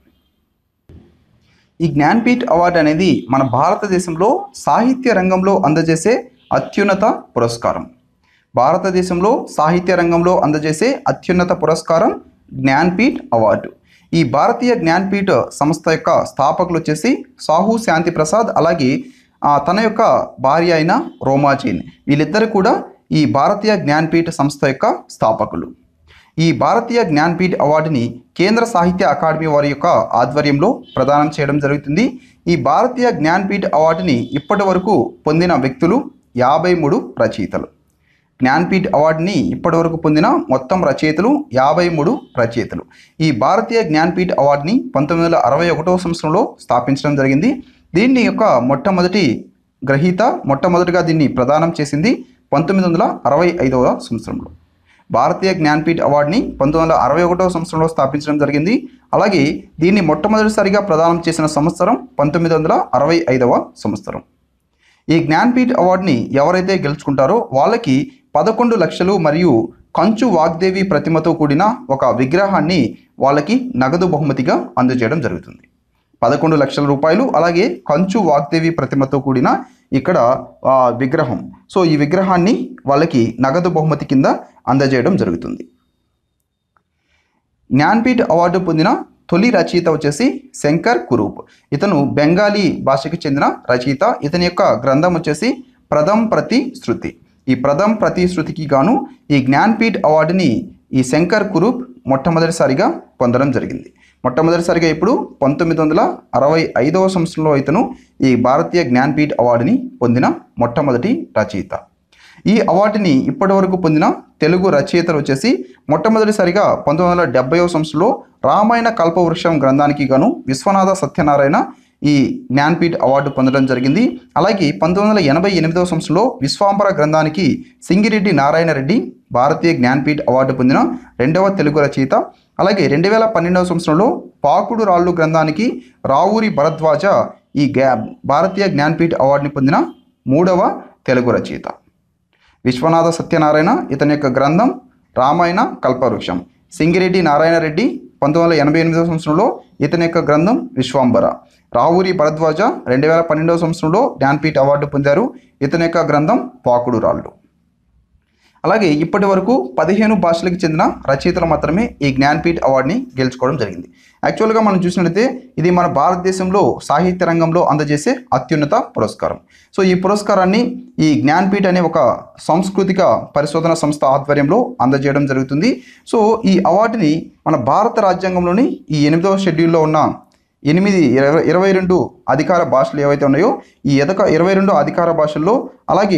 ఈ జ్ఞాన్పీఠ్ అవార్డు అనేది మన భారతదేశంలో సాహిత్య రంగంలో అందజేసే అత్యున్నత పురస్కారం భారతదేశంలో సాహిత్య రంగంలో అందజేసే అత్యున్నత పురస్కారం జ్ఞాన్పీఠ్ అవార్డు ఈ భారతీయ జ్ఞాన్పీఠ్ సంస్థ యొక్క స్థాపకులు వచ్చేసి సాహు శాంతి ప్రసాద్ అలాగే ఆ, తన యొక్క భార్య అయిన రోమాజీన్ వీళ్ళిద్దరు కూడా ఈ భారతీయ జ్ఞాన్పీఠ్ సంస్థ యొక్క స్థాపకులు ఈ భారతీయ జ్ఞాన్పీఠ్ అవార్డుని కేంద్ర సాహిత్య అకాడమీ వారి యొక్క ఆధ్వర్యంలో ప్రదానం చేయడం జరుగుతుంది ఈ భారతీయ జ్ఞాన్పీఠ్ అవార్డుని ఇప్పటి వరకు పొందిన వ్యక్తులు యాభై మూడు రచయితలు జ్ఞాన్పీఠ్ అవార్డుని ఇప్పటివరకు పొందిన మొత్తం రచయితలు యాభై మూడు రచయితలు ఈ భారతీయ జ్ఞాన్పీఠ్ అవార్డుని పంతొమ్మిది వందల అరవై ఒకటవ సంవత్సరంలో స్థాపించడం జరిగింది దీన్ని యొక్క మొట్టమొదటి గ్రహీత మొట్టమొదటిగా దీన్ని ప్రదానం చేసింది పంతొమ్మిది వందల అరవై ఐదవ సంవత్సరంలో భారతీయ జ్ఞాన్పీఠ్ అవార్డుని పంతొమ్మిది వందల అరవై ఒకటవ సంవత్సరంలో స్థాపించడం జరిగింది అలాగే దీన్ని మొట్టమొదటిసారిగా ప్రదానం చేసిన సంవత్సరం పంతొమ్మిది వందల అరవై ఐదవ సంవత్సరం ఈ జ్ఞాన్పీఠ్ అవార్డుని ఎవరైతే గెలుచుకుంటారో వాళ్ళకి పదకొండు లక్షలు మరియు కంచు వాగ్దేవి ప్రతిమతో కూడిన ఒక విగ్రహాన్ని వాళ్ళకి నగదు బహుమతిగా అందజేయడం జరుగుతుంది పదకొండు లక్షల రూపాయలు అలాగే కంచు వాగ్దేవి ప్రతిమతో కూడిన ఇక్కడ ఆ, విగ్రహం సో ఈ విగ్రహాన్ని వాళ్ళకి నగదు బహుమతి కింద అందజేయడం జరుగుతుంది జ్ఞాన్పీఠ్ అవార్డు పొందిన తొలి రచయిత వచ్చేసి శంకర్ కురూప్ ఇతను బెంగాలీ భాషకి చెందిన రచయిత ఇతని యొక్క గ్రంథం వచ్చేసి ప్రథమ్ ప్రతి శృతి ఈ ప్రథమ్ ప్రతి శృతికి గాను ఈ జ్ఞాన్పీఠ్ అవార్డుని ఈ శంకర్ కురూప్ మొట్టమొదటిసారిగా పొందడం జరిగింది మొట్టమొదటిసారిగా ఇప్పుడు పంతొమ్మిది వందల అరవై ఐదవ సంవత్సరంలో ఇతను ఈ భారతీయ జ్ఞాన్పీఠ్ అవార్డుని పొందిన మొట్టమొదటి రచయిత ఈ అవార్డుని ఇప్పటివరకు పొందిన తెలుగు రచయితలు వచ్చేసి మొట్టమొదటిసారిగా పంతొమ్మిది వందల డెబ్బైవ సంవత్సరంలో రామాయణ కల్పవృక్షం గ్రంథానికి గాను విశ్వనాథ సత్యనారాయణ ఈ జ్ఞాన్పీఠ్ అవార్డు పొందడం జరిగింది అలాగే పంతొమ్మిది వందల ఎనభై ఎనిమిదవ సంవత్సరంలో విశ్వాంబర గ్రంథానికి సింగిరెడ్డి నారాయణ రెడ్డి భారతీయ జ్ఞాన్పీఠ్ అవార్డు పొందిన రెండవ తెలుగు రచయిత అలాగే రెండు వేల పన్నెండవ సంవత్సరంలో పాకుడు రాళ్ళు గ్రంథానికి రావూరి భరద్వాజ ఈ గ్యా భారతీయ జ్ఞాన్పీఠ్ అవార్డుని పొందిన మూడవ తెలుగు రచయిత విశ్వనాథ సత్యనారాయణ ఇతని యొక్క గ్రంథం రామాయణ కల్పవృక్షం సింగిరెడ్డి నారాయణ రెడ్డి పంతొమ్మిది వందల ఎనభై ఎనిమిదవ సంవత్సరంలో ఇతని యొక్క గ్రంథం విశ్వాంబర రావూరి భరద్వాజ రెండు వేల పన్నెండవ సంవత్సరంలో జ్ఞాన్పీఠ్ అవార్డు పొందారు ఇతని యొక్క గ్రంథం పాకుడు రాళ్ళు అలాగే ఇప్పటి వరకు పదిహేను భాషలకు చెందిన రచయితలు మాత్రమే ఈ జ్ఞాన్పీఠ్ అవార్డుని గెలుచుకోవడం జరిగింది యాక్చువల్గా మనం చూసినట్లయితే ఇది మన భారతదేశంలో సాహిత్య రంగంలో అందజేసే అత్యున్నత పురస్కారం సో ఈ పురస్కారాన్ని ఈ జ్ఞాన్పీఠ్ అనే ఒక సాంస్కృతిక పరిశోధన సంస్థ ఆధ్వర్యంలో అందజేయడం జరుగుతుంది సో ఈ అవార్డుని మన భారత రాజ్యాంగంలోని ఈ ఎనిమిదవ షెడ్యూల్లో ఉన్న ఎనిమిది ఇరవై ఇరవై రెండు అధికార భాషలు ఏవైతే ఉన్నాయో ఈ ఎదక ఇరవై రెండు అధికార భాషల్లో అలాగే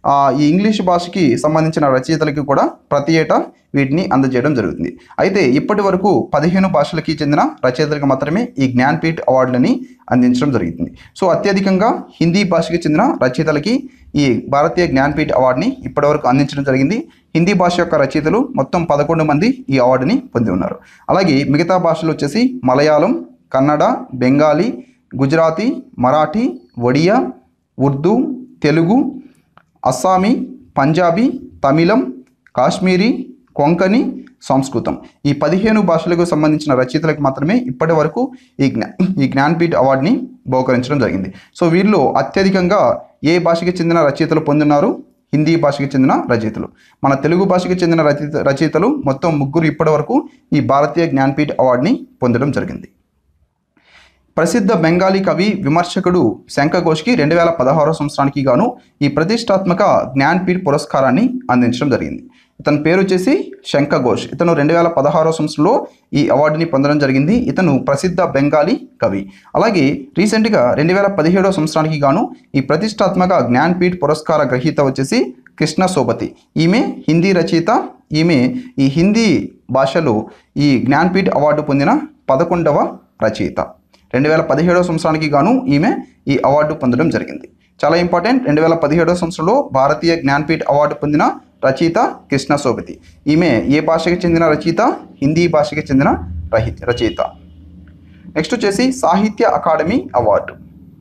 ఆ, ఈ ఇంగ్లీష్ భాషకి సంబంధించిన రచయితలకి కూడా ప్రతి ఏటా వీటిని అందజేయడం జరుగుతుంది అయితే ఇప్పటి వరకు పదిహేను భాషలకి చెందిన రచయితలకు మాత్రమే ఈ జ్ఞాన్పీఠ్ అవార్డులని అందించడం జరుగుతుంది సో అత్యధికంగా హిందీ భాషకి చెందిన రచయితలకి ఈ భారతీయ జ్ఞాన్పీఠ్ అవార్డుని ఇప్పటివరకు అందించడం జరిగింది హిందీ భాష యొక్క రచయితలు మొత్తం పదకొండు మంది ఈ అవార్డుని పొంది ఉన్నారు అలాగే మిగతా భాషలు వచ్చేసి మలయాళం కన్నడ బెంగాలీ గుజరాతీ మరాఠీ ఒడియా ఉర్దూ తెలుగు అస్సామీ పంజాబీ తమిళం కాశ్మీరీ కొంకణి సంస్కృతం ఈ పదిహేను భాషలకు సంబంధించిన రచయితలకు మాత్రమే ఇప్పటి వరకు ఈ జ్ఞా ఈ జ్ఞాన్పీఠ్ అవార్డుని బహుకరించడం జరిగింది సో వీరిలో అత్యధికంగా ఏ భాషకి చెందిన రచయితలు పొందున్నారు హిందీ భాషకి చెందిన రచయితలు మన తెలుగు భాషకి చెందిన రచయిత రచయితలు మొత్తం ముగ్గురు ఇప్పటి వరకు ఈ భారతీయ జ్ఞాన్పీఠ్ అవార్డుని పొందడం జరిగింది ప్రసిద్ధ బెంగాలీ కవి విమర్శకుడు శంఖఘోష్కి రెండు వేల పదహారో సంవత్సరానికి గాను ఈ ప్రతిష్టాత్మక జ్ఞాన్పీఠ్ పురస్కారాన్ని అందించడం జరిగింది ఇతని పేరు వచ్చేసి శంఖఘోష్ ఇతను రెండు వేల పదహారో సంవత్సరంలో ఈ అవార్డుని పొందడం జరిగింది ఇతను ప్రసిద్ధ బెంగాలీ కవి అలాగే రీసెంట్గా రెండు వేల పదిహేడో సంవత్సరానికి గాను ఈ ప్రతిష్టాత్మక జ్ఞాన్పీఠ్ పురస్కార గ్రహీత వచ్చేసి కృష్ణ సోపతి ఈమె హిందీ రచయిత ఈమె ఈ హిందీ భాషలో ఈ జ్ఞాన్పీఠ్ అవార్డు పొందిన పదకొండవ రచయిత రెండు వేల పదిహేడో సంవత్సరానికి గాను ఈమె ఈ అవార్డు పొందడం జరిగింది చాలా ఇంపార్టెంట్ రెండు వేల పదిహేడో సంవత్సరంలో భారతీయ జ్ఞాన్పీఠ్ అవార్డు పొందిన రచయిత కృష్ణ సోపతి ఈమె ఏ భాషకి చెందిన రచయిత హిందీ భాషకి చెందిన రహి రచయిత నెక్స్ట్ వచ్చేసి సాహిత్య అకాడమీ అవార్డు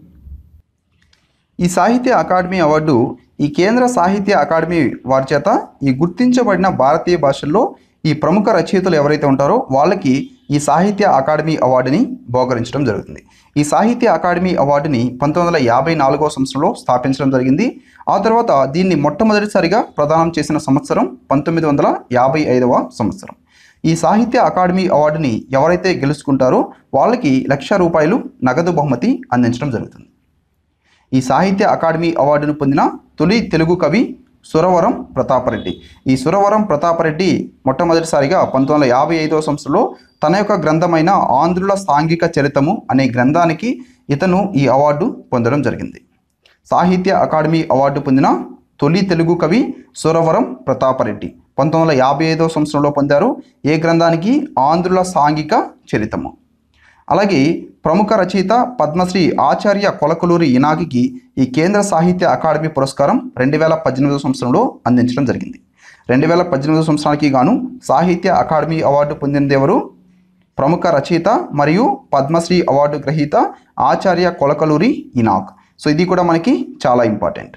ఈ సాహిత్య అకాడమీ అవార్డు ఈ కేంద్ర సాహిత్య అకాడమీ వారి చేత ఈ గుర్తించబడిన భారతీయ భాషల్లో ఈ ప్రముఖ రచయితలు ఎవరైతే ఉంటారో వాళ్ళకి ఈ సాహిత్య అకాడమీ అవార్డుని బహుకరించడం జరుగుతుంది ఈ సాహిత్య అకాడమీ అవార్డుని పంతొమ్మిది వందల యాభై నాలుగవ సంవత్సరంలో స్థాపించడం జరిగింది ఆ తర్వాత దీన్ని మొట్టమొదటిసారిగా ప్రదానం చేసిన సంవత్సరం పంతొమ్మిది వందల యాభై ఐదవ సంవత్సరం ఈ సాహిత్య అకాడమీ అవార్డుని ఎవరైతే గెలుచుకుంటారో వాళ్ళకి లక్ష రూపాయలు నగదు బహుమతి అందించడం జరుగుతుంది ఈ సాహిత్య అకాడమీ అవార్డును పొందిన తొలి తెలుగు కవి సురవరం ప్రతాపరెడ్డి ఈ సురవరం ప్రతాపరెడ్డి మొట్టమొదటిసారిగా పంతొమ్మిది వందల యాభై ఐదవ సంవత్సరంలో తన యొక్క గ్రంథమైన ఆంధ్రుల సాంఘిక చరితము అనే గ్రంథానికి ఇతను ఈ అవార్డు పొందడం జరిగింది సాహిత్య అకాడమీ అవార్డు పొందిన తొలి తెలుగు కవి సురవరం ప్రతాపరెడ్డి పంతొమ్మిది వందల యాభై ఐదవ సంవత్సరంలో పొందారు ఏ గ్రంథానికి ఆంధ్రుల సాంఘిక చరితము అలాగే ప్రముఖ రచయిత పద్మశ్రీ ఆచార్య కొలకలూరి ఇనాగికి ఈ కేంద్ర సాహిత్య అకాడమీ పురస్కారం రెండు వేల పద్దెనిమిదవ సంవత్సరంలో అందించడం జరిగింది రెండు వేల పద్దెనిమిదవ సంవత్సరానికి గాను సాహిత్య అకాడమీ అవార్డు పొందినది ఎవరు ప్రముఖ రచయిత మరియు పద్మశ్రీ అవార్డు గ్రహీత ఆచార్య కొలకలూరి ఇనాక్ సో ఇది కూడా మనకి చాలా ఇంపార్టెంట్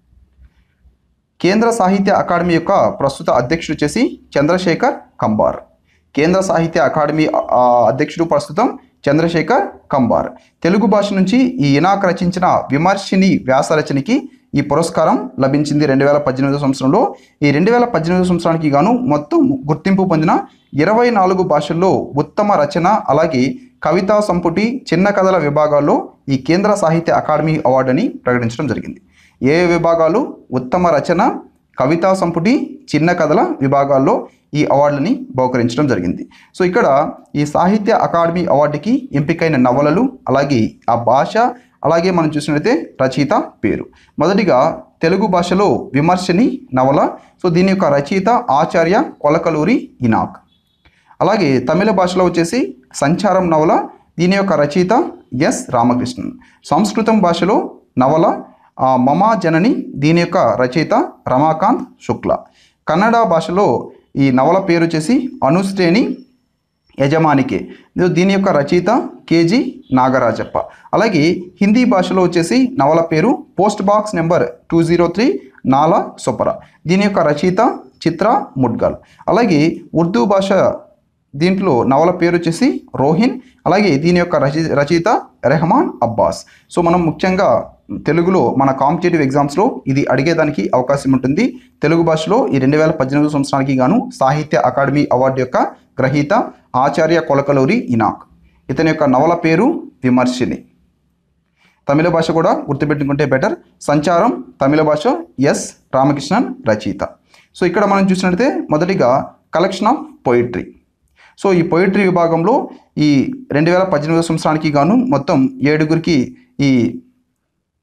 కేంద్ర సాహిత్య అకాడమీ యొక్క ప్రస్తుత అధ్యక్షుడు వచ్చేసి చంద్రశేఖర్ కంబార్ కేంద్ర సాహిత్య అకాడమీ ఆ, అధ్యక్షుడు ప్రస్తుతం చంద్రశేఖర్ కంబార్ తెలుగు భాష నుంచి ఈ ఇనాక్ రచించిన విమర్శిని వ్యాస రచనకి ఈ పురస్కారం లభించింది రెండు వేల పద్దెనిమిదో సంవత్సరంలో ఈ రెండు వేల పద్దెనిమిదో సంవత్సరానికి గాను మొత్తం గుర్తింపు పొందిన ఇరవై నాలుగు భాషల్లో ఉత్తమ రచన అలాగే కవితా సంపుటి చిన్న కథల విభాగాల్లో ఈ కేంద్ర సాహిత్య అకాడమీ అవార్డుని ప్రకటించడం జరిగింది ఏ విభాగాలు ఉత్తమ రచన కవితా సంపుటి చిన్న కథల విభాగాల్లో ఈ అవార్డులని బహుకరించడం జరిగింది సో ఇక్కడ ఈ సాహిత్య అకాడమీ అవార్డుకి ఎంపికైన నవలలు అలాగే ఆ భాష అలాగే మనం చూసినట్లయితే రచయిత పేరు మొదటిగా తెలుగు భాషలో విమర్శని నవల సో దీని యొక్క రచయిత ఆచార్య కొలకలూరి ఇనాక్ అలాగే తమిళ భాషలో వచ్చేసి సంచారం నవల దీని యొక్క రచయిత ఎస్ రామకృష్ణన్ సంస్కృతం భాషలో నవల ఆ, మమా జనని దీని యొక్క రచయిత రమాకాంత్ శుక్ల కన్నడ భాషలో ఈ నవల పేరు వచ్చేసి అనుశ్రేణి యజమానికే ఇది దీని యొక్క రచయిత కేజీ నాగరాజప్ప అలాగే హిందీ భాషలో వచ్చేసి నవల పేరు post box number two zero three Nallasopara దీని యొక్క రచయిత చిత్ర ముడ్గల్ అలాగే ఉర్దూ భాష దీంట్లో నవల పేరు వచ్చేసి రోహిన్ అలాగే దీని యొక్క రచయి రచయిత రెహమాన్ అబ్బాస్ సో మనం ముఖ్యంగా తెలుగులో మన కాంపిటేటివ్ ఎగ్జామ్స్లో ఇది అడిగేదానికి అవకాశం ఉంటుంది తెలుగు భాషలో ఈ రెండు వేల పద్దెనిమిది సంవత్సరానికి గాను సాహిత్య అకాడమీ అవార్డు యొక్క గ్రహీత ఆచార్య కొలకలూరి ఇనాక్ ఇతని యొక్క నవల పేరు విమర్శిని తమిళ భాష కూడా గుర్తుపెట్టుకుంటే బెటర్ సంచారం తమిళ భాష ఎస్ రామకృష్ణన్ రచయిత సో ఇక్కడ మనం చూసినట్లయితే మొదటిగా కలెక్షన్ ఆఫ్ పోయిట్రీ సో ఈ పోయిట్రీ విభాగంలో ఈ రెండు వేల పద్దెనిమిదో సంవత్సరానికి గాను మొత్తం ఏడుగురికి ఈ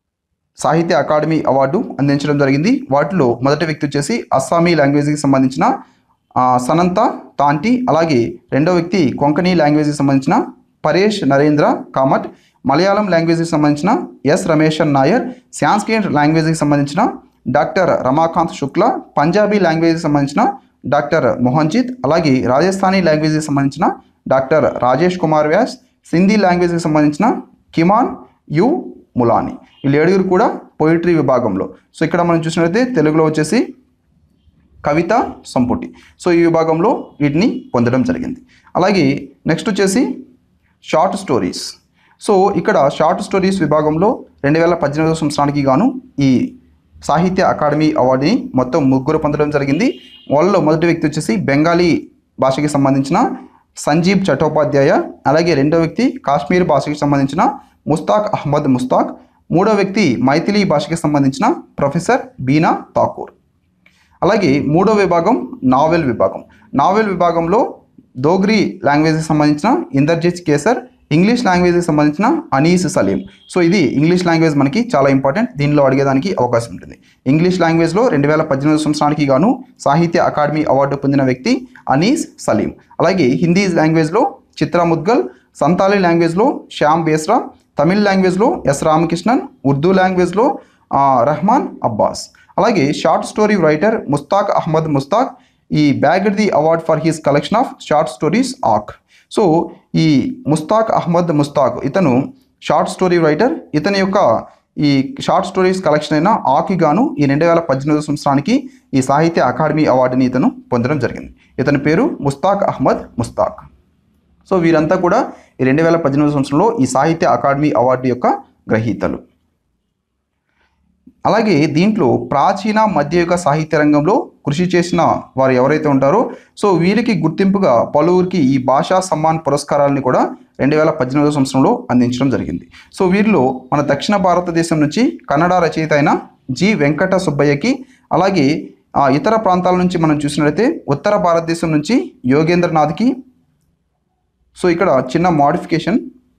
సాహిత్య అకాడమీ అవార్డు అందించడం జరిగింది వాటిలో మొదటి వ్యక్తి వచ్చేసి అస్సామీ లాంగ్వేజ్కి సంబంధించిన ఆ, సనంత తాంటి అలాగే రెండో వ్యక్తి కొంకణి లాంగ్వేజ్కి సంబంధించిన పరేష్ నరేంద్ర కామట్ మలయాళం లాంగ్వేజ్కి సంబంధించిన ఎస్ రమేషన్ నాయర్ సాంస్క్రిట్ లాంగ్వేజ్కి సంబంధించిన డాక్టర్ రమాకాంత్ శుక్లా పంజాబీ లాంగ్వేజ్కి సంబంధించిన డాక్టర్ మోహన్జిత్ అలాగే రాజస్థానీ లాంగ్వేజ్కి సంబంధించిన డాక్టర్ రాజేష్ కుమార్ వ్యాస్ సింధీ లాంగ్వేజ్కి సంబంధించిన కిమాన్ యు ములాని వీళ్ళు ఏడుగురు కూడా పోయిటరీ విభాగంలో సో ఇక్కడ మనం చూసినట్లయితే తెలుగులో వచ్చేసి కవిత సంపుటి సో ఈ విభాగంలో వీటిని పొందడం జరిగింది అలాగే నెక్స్ట్ వచ్చేసి షార్ట్ స్టోరీస్ సో ఇక్కడ షార్ట్ స్టోరీస్ విభాగంలో రెండు వేల పద్దెనిమిదవ సంవత్సరానికి గాను ఈ సాహిత్య అకాడమీ అవార్డుని మొత్తం ముగ్గురు పొందడం జరిగింది వాళ్ళలో మొదటి వ్యక్తి వచ్చేసి బెంగాలీ భాషకి సంబంధించిన సంజీవ్ చట్టోపాధ్యాయ అలాగే రెండో వ్యక్తి కాశ్మీర్ భాషకి సంబంధించిన ముస్తాక్ అహ్మద్ ముస్తాక్ మూడో వ్యక్తి మైథిలీ భాషకి సంబంధించిన ప్రొఫెసర్ బీనా ఠాకూర్ అలాగే మూడో విభాగం నావెల్ విభాగం నావెల్ విభాగంలో దోగ్రీ లాంగ్వేజ్కి సంబంధించిన ఇందర్జిత్ కేసర్ ఇంగ్లీష్ లాంగ్వేజ్కి సంబంధించిన అనీస్ సలీం సో ఇది ఇంగ్లీష్ లాంగ్వేజ్ మనకి చాలా ఇంపార్టెంట్ దీనిలో అడిగేదానికి అవకాశం ఉంటుంది ఇంగ్లీష్ లాంగ్వేజ్లో రెండు వేల పద్దెనిమిది సంవత్సరానికి గాను సాహిత్య అకాడమీ అవార్డు పొందిన వ్యక్తి అనీస్ సలీం అలాగే హిందీ లాంగ్వేజ్లో చిత్రా ముద్గల్ సంతాలీ లాంగ్వేజ్లో శ్యామ్ బేస్రా తమిళ్ లాంగ్వేజ్లో ఎస్ రామకృష్ణన్ ఉర్దూ లాంగ్వేజ్లో ఆ, రెహమాన్ అబ్బాస్ అలాగే short story writer Mushtaq Ahmed Mushtaq ఈ bagged the award for his collection of short stories ఆక్ సో ఈ ముస్తాక్ అహ్మద్ ముస్తాక్ ఇతను షార్ట్ స్టోరీ రైటర్ ఇతని యొక్క ఈ షార్ట్ స్టోరీస్ కలెక్షన్ అయిన ఆకి గాను ఈ రెండు వేల పద్దెనిమిది సంవత్సరానికి ఈ సాహిత్య అకాడమీ అవార్డుని ఇతను పొందడం జరిగింది ఇతని పేరు ముస్తాక్ అహ్మద్ ముస్తాక్ సో వీరంతా కూడా ఈ రెండు వేల పద్దెనిమిది సంవత్సరంలో ఈ సాహిత్య అకాడమీ అవార్డు యొక్క గ్రహీతలు అలాగే దీంట్లో ప్రాచీన మధ్యయుగ సాహిత్య రంగంలో కృషి చేసిన వారు ఎవరైతే ఉంటారో సో వీరికి గుర్తింపుగా పలువురికి ఈ భాషా సమ్మాన్ పురస్కారాలని కూడా రెండు వేల పద్దెనిమిదవ సంవత్సరంలో అందించడం జరిగింది సో వీరిలో మన దక్షిణ భారతదేశం నుంచి కన్నడ రచయిత అయిన జి వెంకట సుబ్బయ్యకి అలాగే ఆ, ఇతర ప్రాంతాల నుంచి మనం చూసినట్లయితే ఉత్తర భారతదేశం నుంచి యోగేంద్రనాథ్కి సో ఇక్కడ చిన్న మాడిఫికేషన్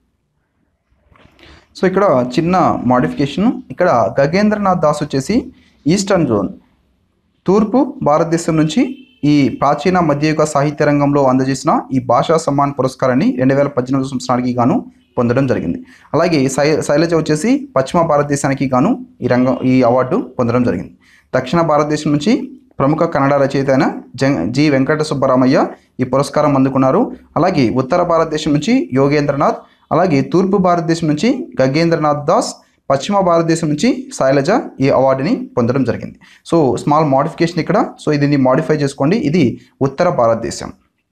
సో ఇక్కడ చిన్న మాడిఫికేషన్ ఇక్కడ గగేంద్రనాథ్ దాస్ వచ్చేసి ఈస్టర్న్ జోన్ తూర్పు భారతదేశం నుంచి ఈ ప్రాచీన మధ్యయుగ సాహిత్య రంగంలో అందజేసిన ఈ భాషా సమ్మాన్ పురస్కారాన్ని రెండు వేల పద్దెనిమిది సంవత్సరానికి గాను పొందడం జరిగింది అలాగే శై శైలజ వచ్చేసి పశ్చిమ భారతదేశానికి గాను ఈ రంగం ఈ అవార్డు పొందడం జరిగింది దక్షిణ భారతదేశం నుంచి ప్రముఖ కన్నడ రచయిత అయిన జం జి వెంకట సుబ్బరామయ్య ఈ పురస్కారం అందుకున్నారు అలాగే ఉత్తర భారతదేశం నుంచి యోగేంద్రనాథ్ అలాగే తూర్పు భారతదేశం నుంచి గగేంద్రనాథ్ దాస్ పశ్చిమ భారతదేశం నుంచి శైలజ ఈ అవార్డుని పొందడం జరిగింది సో స్మాల్ మోడిఫికేషన్ ఇక్కడ సో దీన్ని మాడిఫై చేసుకోండి ఇది ఉత్తర భారతదేశం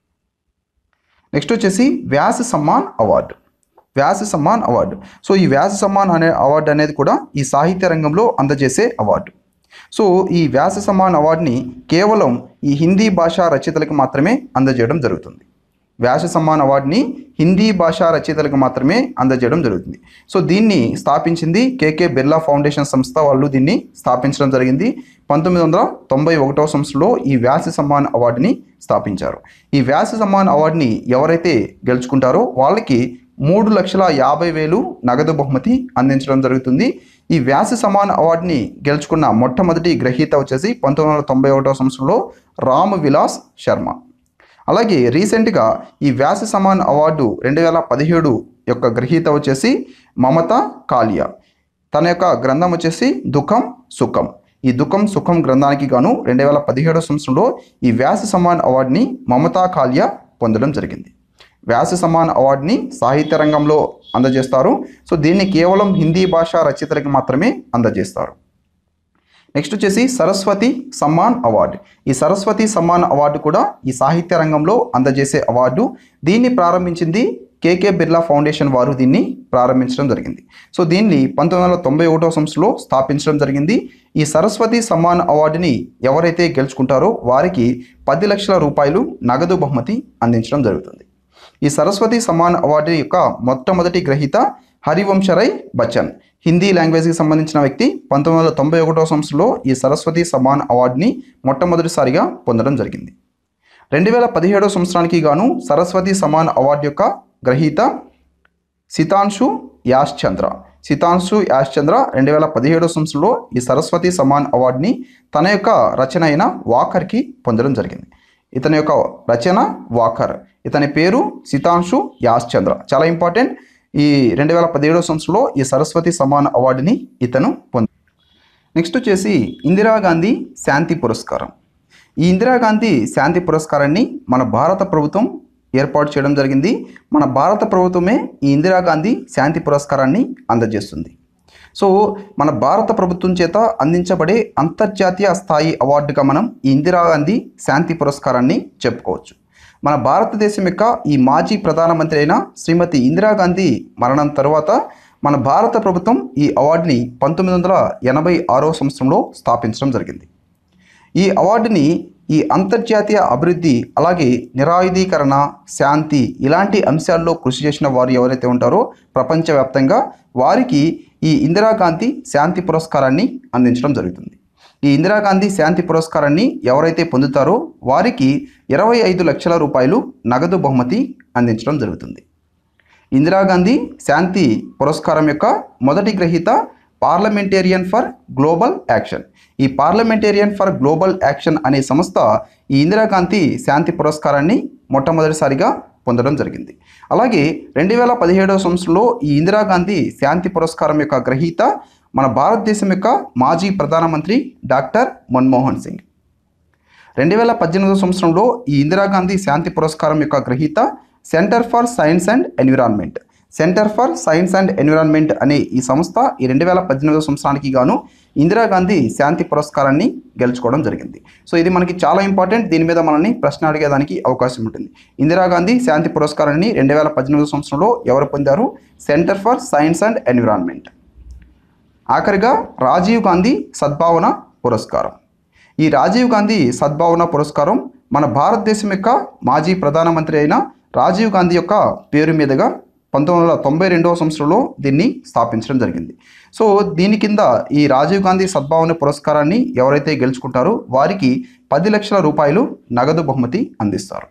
నెక్స్ట్ వచ్చేసి Vyas Samman award Vyas Samman award so ఈ వ్యాస సమ్మాన్ అనే అవార్డు అనేది కూడా ఈ సాహిత్య రంగంలో అందజేసే అవార్డు సో ఈ వ్యాస సమ్మాన్ అవార్డుని కేవలం ఈ హిందీ భాషా రచయితలకు మాత్రమే అందజేయడం జరుగుతుంది వ్యాస సమ్మాన్ అవార్డుని హిందీ భాషా రచయితలకు మాత్రమే అందజేయడం జరుగుతుంది సో దీన్ని స్థాపించింది కేకే బిర్లా ఫౌండేషన్ సంస్థ వాళ్ళు దీన్ని స్థాపించడం జరిగింది పంతొమ్మిది వందల తొంభై ఒకటవ సంవత్సరంలో ఈ వ్యాస సమ్మాన్ అవార్డుని స్థాపించారు ఈ వ్యాస సమ్మాన్ అవార్డుని ఎవరైతే గెలుచుకుంటారో వాళ్ళకి మూడు లక్షల యాభై వేలు నగదు బహుమతి అందించడం జరుగుతుంది ఈ వ్యాస సమాన్ అవార్డుని గెలుచుకున్న మొట్టమొదటి గ్రహీత వచ్చేసి పంతొమ్మిది వందల తొంభై ఒకటో సంవత్సరంలో రామ్ విలాస్ శర్మ అలాగే రీసెంట్గా ఈ వ్యాస సమాన్ అవార్డు రెండు వేల పదిహేడు యొక్క గ్రహీత వచ్చేసి మమత కాలియా తన యొక్క గ్రంథం వచ్చేసి దుఃఖం సుఖం ఈ దుఃఖం సుఖం గ్రంథానికి గాను రెండు వేల పదిహేడో సంవత్సరంలో ఈ వ్యాస సమాన్ అవార్డుని మమతా కాలియా పొందడం జరిగింది వ్యాస సమాన్ అవార్డుని సాహిత్య రంగంలో అందజేస్తారు సో దీన్ని కేవలం హిందీ భాషా రచయితలకు మాత్రమే అందజేస్తారు నెక్స్ట్ వచ్చేసి సరస్వతి సమ్మాన్ అవార్డు ఈ సరస్వతి సమ్మాన్ అవార్డు కూడా ఈ సాహిత్య రంగంలో అందజేసే అవార్డు దీన్ని ప్రారంభించింది కేకే బిర్లా ఫౌండేషన్ వారు దీన్ని ప్రారంభించడం జరిగింది సో దీన్ని పంతొమ్మిది వందల తొంభై ఒకటో సంవత్సరంలో స్థాపించడం జరిగింది ఈ సరస్వతి సమ్మాన్ అవార్డుని ఎవరైతే గెలుచుకుంటారో వారికి పది లక్షల రూపాయలు నగదు బహుమతి అందించడం జరుగుతుంది ఈ సరస్వతి సమ్మాన్ అవార్డు యొక్క మొట్టమొదటి గ్రహీత హరివంశరై బచ్చన్ హిందీ లాంగ్వేజ్కి సంబంధించిన వ్యక్తి పంతొమ్మిది వందల తొంభై ఒకటో సంవత్సరంలో ఈ సరస్వతి సమ్మాన్ అవార్డుని మొట్టమొదటిసారిగా పొందడం జరిగింది రెండు వేల పదిహేడో సంవత్సరానికి గాను సరస్వతి సమాన్ అవార్డు యొక్క గ్రహీత సితాంశు యాష్ చంద్ర సితాంశు యాష్ చంద్ర రెండు వేల పదిహేడో సంవత్సరంలో ఈ సరస్వతి సమాన్ అవార్డుని తన యొక్క రచన అయిన వాకర్కి పొందడం జరిగింది ఇతని యొక్క రచన వాకర్ ఇతని పేరు సితాంశు యాష్ చంద్ర చాలా ఇంపార్టెంట్ ఈ రెండు వేల పదిహేడో సంవత్సరంలో ఈ సరస్వతి సమాన్ అవార్డుని ఇతను పొంది నెక్స్ట్ వచ్చేసి ఇందిరాగాంధీ శాంతి పురస్కారం ఈ ఇందిరాగాంధీ శాంతి పురస్కారాన్ని మన భారత ప్రభుత్వం ఏర్పాటు చేయడం జరిగింది మన భారత ప్రభుత్వమే ఈ ఇందిరాగాంధీ శాంతి పురస్కారాన్ని అందజేస్తుంది సో మన భారత ప్రభుత్వం చేత అందించబడే అంతర్జాతీయ స్థాయి అవార్డుగా మనం ఈ ఇందిరాగాంధీ శాంతి పురస్కారాన్ని చెప్పుకోవచ్చు మన భారతదేశం యొక్క ఈ మాజీ ప్రధానమంత్రి అయిన శ్రీమతి ఇందిరాగాంధీ మరణం తర్వాత మన భారత ప్రభుత్వం ఈ అవార్డుని పంతొమ్మిది వందల ఎనభై ఆరో సంవత్సరంలో స్థాపించడం జరిగింది ఈ అవార్డుని ఈ అంతర్జాతీయ అభివృద్ధి అలాగే నిరాయుధీకరణ శాంతి ఇలాంటి అంశాల్లో కృషి చేసిన వారు ఎవరైతే ఉంటారో ప్రపంచవ్యాప్తంగా వారికి ఈ ఇందిరాగాంధీ శాంతి పురస్కారాన్ని అందించడం జరుగుతుంది ఈ ఇందిరాగాంధీ శాంతి పురస్కారాన్ని ఎవరైతే పొందుతారో వారికి ఇరవై ఐదు లక్షల రూపాయలు నగదు బహుమతి అందించడం జరుగుతుంది ఇందిరాగాంధీ శాంతి పురస్కారం యొక్క మొదటి గ్రహీత పార్లమెంటేరియన్ ఫర్ గ్లోబల్ యాక్షన్ ఈ పార్లమెంటేరియన్ ఫర్ గ్లోబల్ యాక్షన్ అనే సంస్థ ఈ ఇందిరాగాంధీ శాంతి పురస్కారాన్ని మొట్టమొదటిసారిగా పొందడం జరిగింది అలాగే రెండు వేల పదిహేడవ సంవత్సరంలో ఈ ఇందిరాగాంధీ శాంతి పురస్కారం యొక్క గ్రహీత మన భారతదేశం యొక్క మాజీ ప్రధానమంత్రి డాక్టర్ మన్మోహన్ సింగ్ రెండు వేల పద్దెనిమిదవ సంవత్సరంలో ఈ ఇందిరాగాంధీ శాంతి పురస్కారం యొక్క గ్రహీత centre for science and environment centre for science and environment అనే ఈ సంస్థ ఈ రెండు వేల పద్దెనిమిదవ సంవత్సరానికి గాను ఇందిరాగాంధీ శాంతి పురస్కారాన్ని గెలుచుకోవడం జరిగింది సో ఇది మనకి చాలా ఇంపార్టెంట్ దీని మీద మనల్ని ప్రశ్న అడిగేదానికి అవకాశం ఉంటుంది ఇందిరాగాంధీ శాంతి పురస్కారాన్ని రెండు వేల పద్దెనిమిదవ సంవత్సరంలో ఎవరు పొందారు centre for science and environment ఆఖరిగా రాజీవ్ గాంధీ సద్భావన పురస్కారం ఈ రాజీవ్ గాంధీ సద్భావన పురస్కారం మన భారతదేశం యొక్క మాజీ ప్రధానమంత్రి అయిన రాజీవ్ గాంధీ యొక్క పేరు మీదుగా పంతొమ్మిది వందల తొంభై రెండవ సంవత్సరంలో దీన్ని స్థాపించడం జరిగింది సో దీని కింద ఈ రాజీవ్ గాంధీ సద్భావన పురస్కారాన్ని ఎవరైతే గెలుచుకుంటారో వారికి పది లక్షల రూపాయలు నగదు బహుమతి అందిస్తారు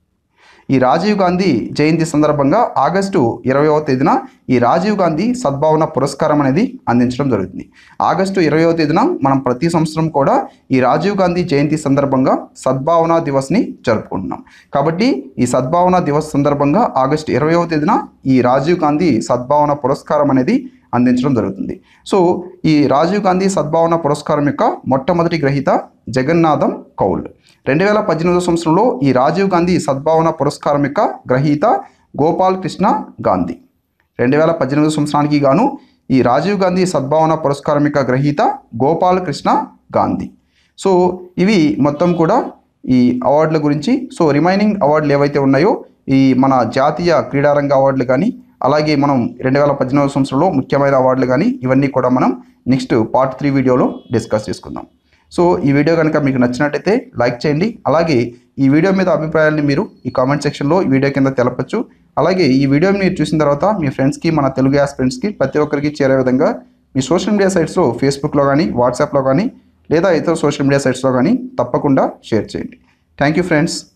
ఈ రాజీవ్ గాంధీ జయంతి సందర్భంగా ఆగస్టు ఇరవైవ తేదీన ఈ రాజీవ్ గాంధీ సద్భావన పురస్కారం అనేది అందించడం జరుగుతుంది ఆగస్టు ఇరవైవ తేదీన మనం ప్రతి సంవత్సరం కూడా ఈ రాజీవ్ గాంధీ జయంతి సందర్భంగా సద్భావన దివస్ని జరుపుకుంటున్నాం కాబట్టి ఈ సద్భావన దివస్ సందర్భంగా ఆగస్టు ఇరవైవ తేదీన ఈ రాజీవ్ గాంధీ సద్భావన పురస్కారం అనేది అందించడం జరుగుతుంది సో ఈ రాజీవ్ గాంధీ సద్భావన పురస్కారం యొక్క మొట్టమొదటి గ్రహీత జగన్నాథం కౌల్ రెండు వేల పద్దెనిమిదవ సంవత్సరంలో ఈ రాజీవ్ గాంధీ సద్భావన పురస్కారం యొక్క గ్రహీత గోపాల్ కృష్ణ గాంధీ రెండు వేల పద్దెనిమిదవ సంవత్సరానికి గాను ఈ రాజీవ్ గాంధీ సద్భావన పురస్కారం యొక్క గ్రహీత గోపాల్ కృష్ణ గాంధీ సో ఇవి మొత్తం కూడా ఈ అవార్డుల గురించి సో రిమైనింగ్ అవార్డులు ఏవైతే ఉన్నాయో ఈ మన జాతీయ క్రీడారంగ అవార్డులు కానీ అలాగే మనం రెండు వేల పద్దెనిమిదవ సంవత్సరంలో ముఖ్యమైన అవార్డులు కానీ ఇవన్నీ కూడా మనం నెక్స్ట్ పార్ట్ త్రీ వీడియోలో డిస్కస్ చేసుకుందాం సో ఈ వీడియో కనుక మీకు నచ్చినట్టయితే లైక్ చేయండి అలాగే ఈ వీడియో మీద అభిప్రాయాన్ని మీరు ఈ కామెంట్ సెక్షన్లో ఈ వీడియో కింద తెలపచ్చు అలాగే ఈ వీడియో మీరు చూసిన తర్వాత మీ ఫ్రెండ్స్కి మన తెలుగు యాస్ ఫ్రెండ్స్కి ప్రతి ఒక్కరికి చేరే విధంగా మీ సోషల్ మీడియా సైట్స్లో ఫేస్బుక్లో కానీ వాట్సాప్లో కానీ లేదా ఇతర సోషల్ మీడియా సైట్స్లో కానీ తప్పకుండా షేర్ చేయండి థ్యాంక్ యూ ఫ్రెండ్స్